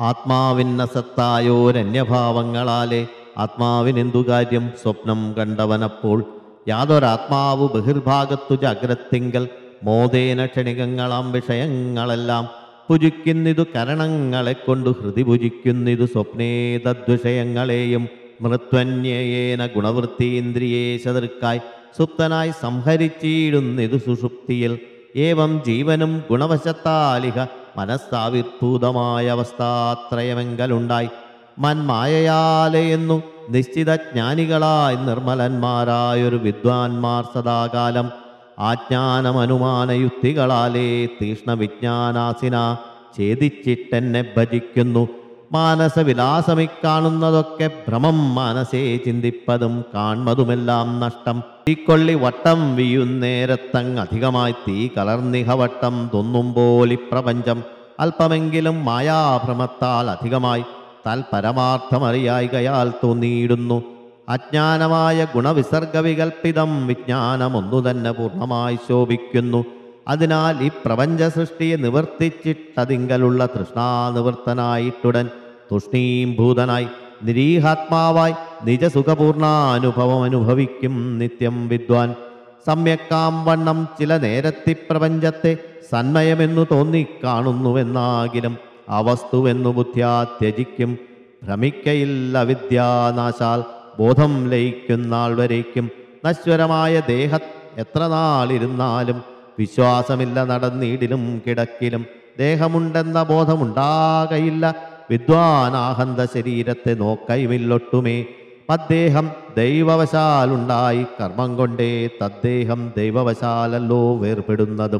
ആത്മാവിന്നസത്തായോരന്യഭാവങ്ങളാലെ ആത്മാവിനെന്തു കാര്യം സ്വപ്നം കണ്ടവനപ്പോൾ യാതൊരാത്മാവ് ബഹിർഭാഗത്തു ജാഗ്രത്തിങ്കൽ മോദേന ക്ഷണികങ്ങളാം വിഷയങ്ങളെല്ലാം ഭുജിക്കുന്നിതു കരണങ്ങളെ കൊണ്ടു ഹൃദി ഭുജിക്കുന്നിതു സ്വപ്നേതദ്വിഷയങ്ങളെയും മൃത്വന്യേന ഗുണവൃത്തീന്ദ്രിയേ ശതൃക്കായി സുപ്തനായി സംഹരിച്ചിടുന്നിതു സുഷുപ്തിയിൽ ഏവം ജീവനും ഗുണവശത്താലിഹ മനസ്സാവിർഭൂതമായ അവസ്ഥാത്രയമെങ്കലുണ്ടായി മന്മായയാലെയെന്നു നിശ്ചിത ജ്ഞാനികളായി നിർമ്മലന്മാരായൊരു വിദ്വാൻമാർ സദാകാലം ആജ്ഞാനമനുമാനയുക്തികളാലേ തീഷ്ണവിജ്ഞാനാസിന ഛേദിച്ചിട്ടെന്നെ ഭജിക്കുന്നു മാനസവിലാസമിക്കാണുന്നതൊക്കെ ഭ്രമം മനസ്സേ ചിന്തിപ്പതും കാൺമതുമെല്ലാം നഷ്ടം തീക്കൊള്ളി വട്ടം വീയുന്നേരത്തങ് അധികമായി തീ കലർന്നിഹ വട്ടം തൊന്നും പോലി പ്രപഞ്ചം അല്പമെങ്കിലും മായാഭ്രമത്താൽ അധികമായി താൽ പരമാർത്ഥമറിയായികയാൽ തോന്നിയിടുന്നു അജ്ഞാനമായ ഗുണവിസർഗവികൽപ്പിതം വിജ്ഞാനമൊന്നു തന്നെ പൂർണ്ണമായി ശോഭിക്കുന്നു അതിനാൽ ഈ പ്രപഞ്ച സൃഷ്ടിയെ നിവർത്തിച്ചിട്ടതിങ്കലുള്ള തൃഷ്ണാനിവൃത്തനായിട്ടുടൻ തുഷ്ണീംഭൂതനായി നിരീഹാത്മാവായി നിജസുഖപൂർണാനുഭവം അനുഭവിക്കും നിത്യം വിദ്വാൻ സമ്യക്കാം വണ്ണം ചില നേരത്തി പ്രപഞ്ചത്തെ സന്മയമെന്നു തോന്നിക്കാണുന്നുവെന്നാകിലും അവസ്തുവെന്നു ബുദ്ധ്യാ ത്യജിക്കും ഭ്രമിക്കയില്ല വിദ്യാനാശാൽ ബോധം ലയിക്കുന്നാൾ വരേക്കും നശ്വരമായ ദേഹ എത്ര നാളിരുന്നാലും വിശ്വാസമില്ല നടന്നീടിലും കിടക്കിലും ദേഹമുണ്ടെന്ന ബോധമുണ്ടാകയില്ല വിദ്വാനാഹന്ത ശരീരത്തെ നോക്കയുമില്ലൊട്ടുമേ മദ്ദേഹം ദൈവവശാലുണ്ടായി കർമ്മം കൊണ്ടേ തദ്ദേഹം ദൈവവശാലല്ലോ വേർപെടുന്നതും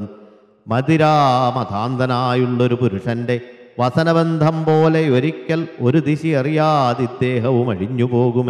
മതിരാമതാന്തനായുള്ളൊരു പുരുഷന്റെ വസനബന്ധം പോലെ ഒരിക്കൽ ഒരു ദിശ അറിയാതിദ്ദേഹവും അഴിഞ്ഞു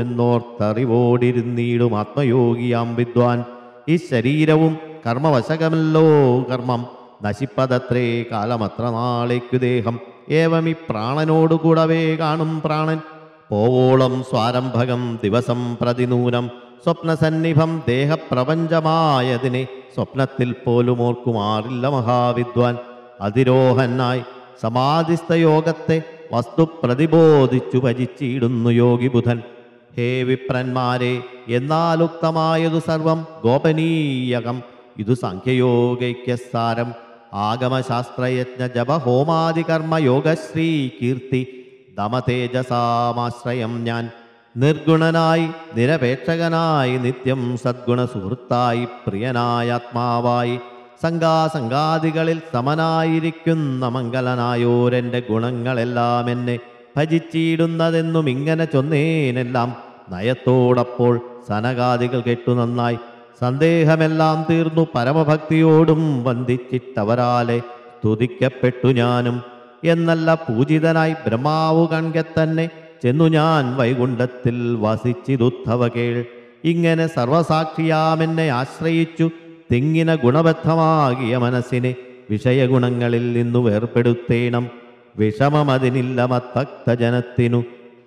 പോകുമെന്നോർത്തറിവോടിരുന്നീടും ആത്മയോഗിയാം വിദ്വാൻ ഈ ശരീരവും കർമ്മവശകമല്ലോ കർമ്മം നശിപ്പതത്രേ കാലമത്ര നാളേക്കു ദേഹം ഏവം ഈ പ്രാണനോടുകൂടവേ കാണും പ്രാണൻ പോവോളം സ്വാരംഭകം ദിവസം പ്രതിനൂനം സ്വപ്നസന്നിഭം ദേഹപ്രപഞ്ചമായതിനെ സ്വപ്നത്തിൽ പോലും ഓർക്കുമാറില്ല മഹാവിദ്വാൻ അതിരോഹനായി സമാധിസ്ഥയോഗത്തെ വസ്തു പ്രതിബോധിച്ചു ഭജിച്ചിടുന്നു യോഗി ബുധൻ ഹേ വിപ്രന്മാരെ എന്നാലുക്തമായതു സർവം ഗോപനീയകം ഇതു സാഖ്യയോഗൈക്യസാരം ആഗമശാസ്ത്രയജ്ഞ ജപ ഹോമാദി കർമ്മ യോഗശ്രീ കീർത്തി ദമതേജസാമാശ്രയം ഞാൻ നിർഗുണനായി നിരപേക്ഷകനായി നിത്യം സദ്ഗുണ സുഹൃത്തായി പ്രിയനായ ആത്മാവായി സംഘാസംഘാദികളിൽ സമനായിരിക്കുന്ന മംഗലനായോരെൻ്റെ ഗുണങ്ങളെല്ലാം എന്നെ ഭജിച്ചിടുന്നതെന്നും ഇങ്ങനെ ചൊന്നേനെല്ലാം നയത്തോടപ്പോൾ സനകാദികൾ കെട്ടു നന്നായി സന്ദേഹമെല്ലാം തീർന്നു പരമഭക്തിയോടും വന്ദിച്ചിട്ടവരാലെ സ്തുതിക്കപ്പെട്ടു ഞാനും എന്നല്ല പൂജിതനായി ബ്രഹ്മാവു കൺകെ തന്നെ ചെന്നു ഞാൻ വൈകുണ്ഠത്തിൽ വസിച്ചിതുദ്ധവ കേൾ ഇങ്ങനെ സർവസാക്ഷിയാമെന്നെ ആശ്രയിച്ചു തിങ്ങിന ഗുണബദ്ധമാകിയ മനസ്സിനെ വിഷയഗുണങ്ങളിൽ നിന്നു വേർപ്പെടുത്തേണം വിഷമമതിനില്ല മത്തക്തജനത്തിനു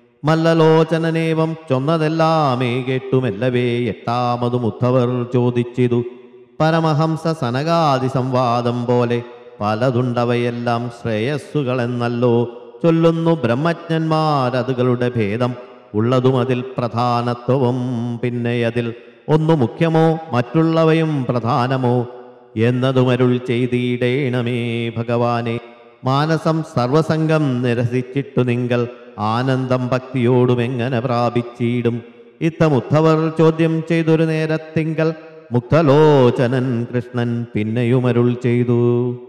മല്ലലോചനനേവം ചൊന്നതെല്ലാമേ കേട്ടുമെല്ലവേ എട്ടാമതും ഉദ്ധവർ ചോദിച്ചിതു പരമഹംസ സനകാദി സംവാദം പോലെ പലതുണ്ടവയെല്ലാം ശ്രേയസ്സുകളെന്നല്ലോ ചൊല്ലുന്നു ബ്രഹ്മജ്ഞന്മാരതുകളുടെ ഭേദം ഉള്ളതും അതിൽ പ്രധാനത്വവും പിന്നെ അതിൽ ഒന്നു മുഖ്യമോ മറ്റുള്ളവയും പ്രധാനമോ എന്നതുമരുൾ ചെയ്തിടേണമേ ഭഗവാനെ മാനസം സർവസംഗം നിരസിച്ചിട്ടു നിങ്ങൾ ആനന്ദം ഭക്തിയോടും എങ്ങനെ പ്രാപിച്ചിടും ഇത്തമുദ്ധവർ ചോദ്യം ചെയ്തൊരു നേരത്തിങ്കൽ മുക്തലോചനൻ കൃഷ്ണൻ പിന്നെയുമരുൾ ചെയ്തു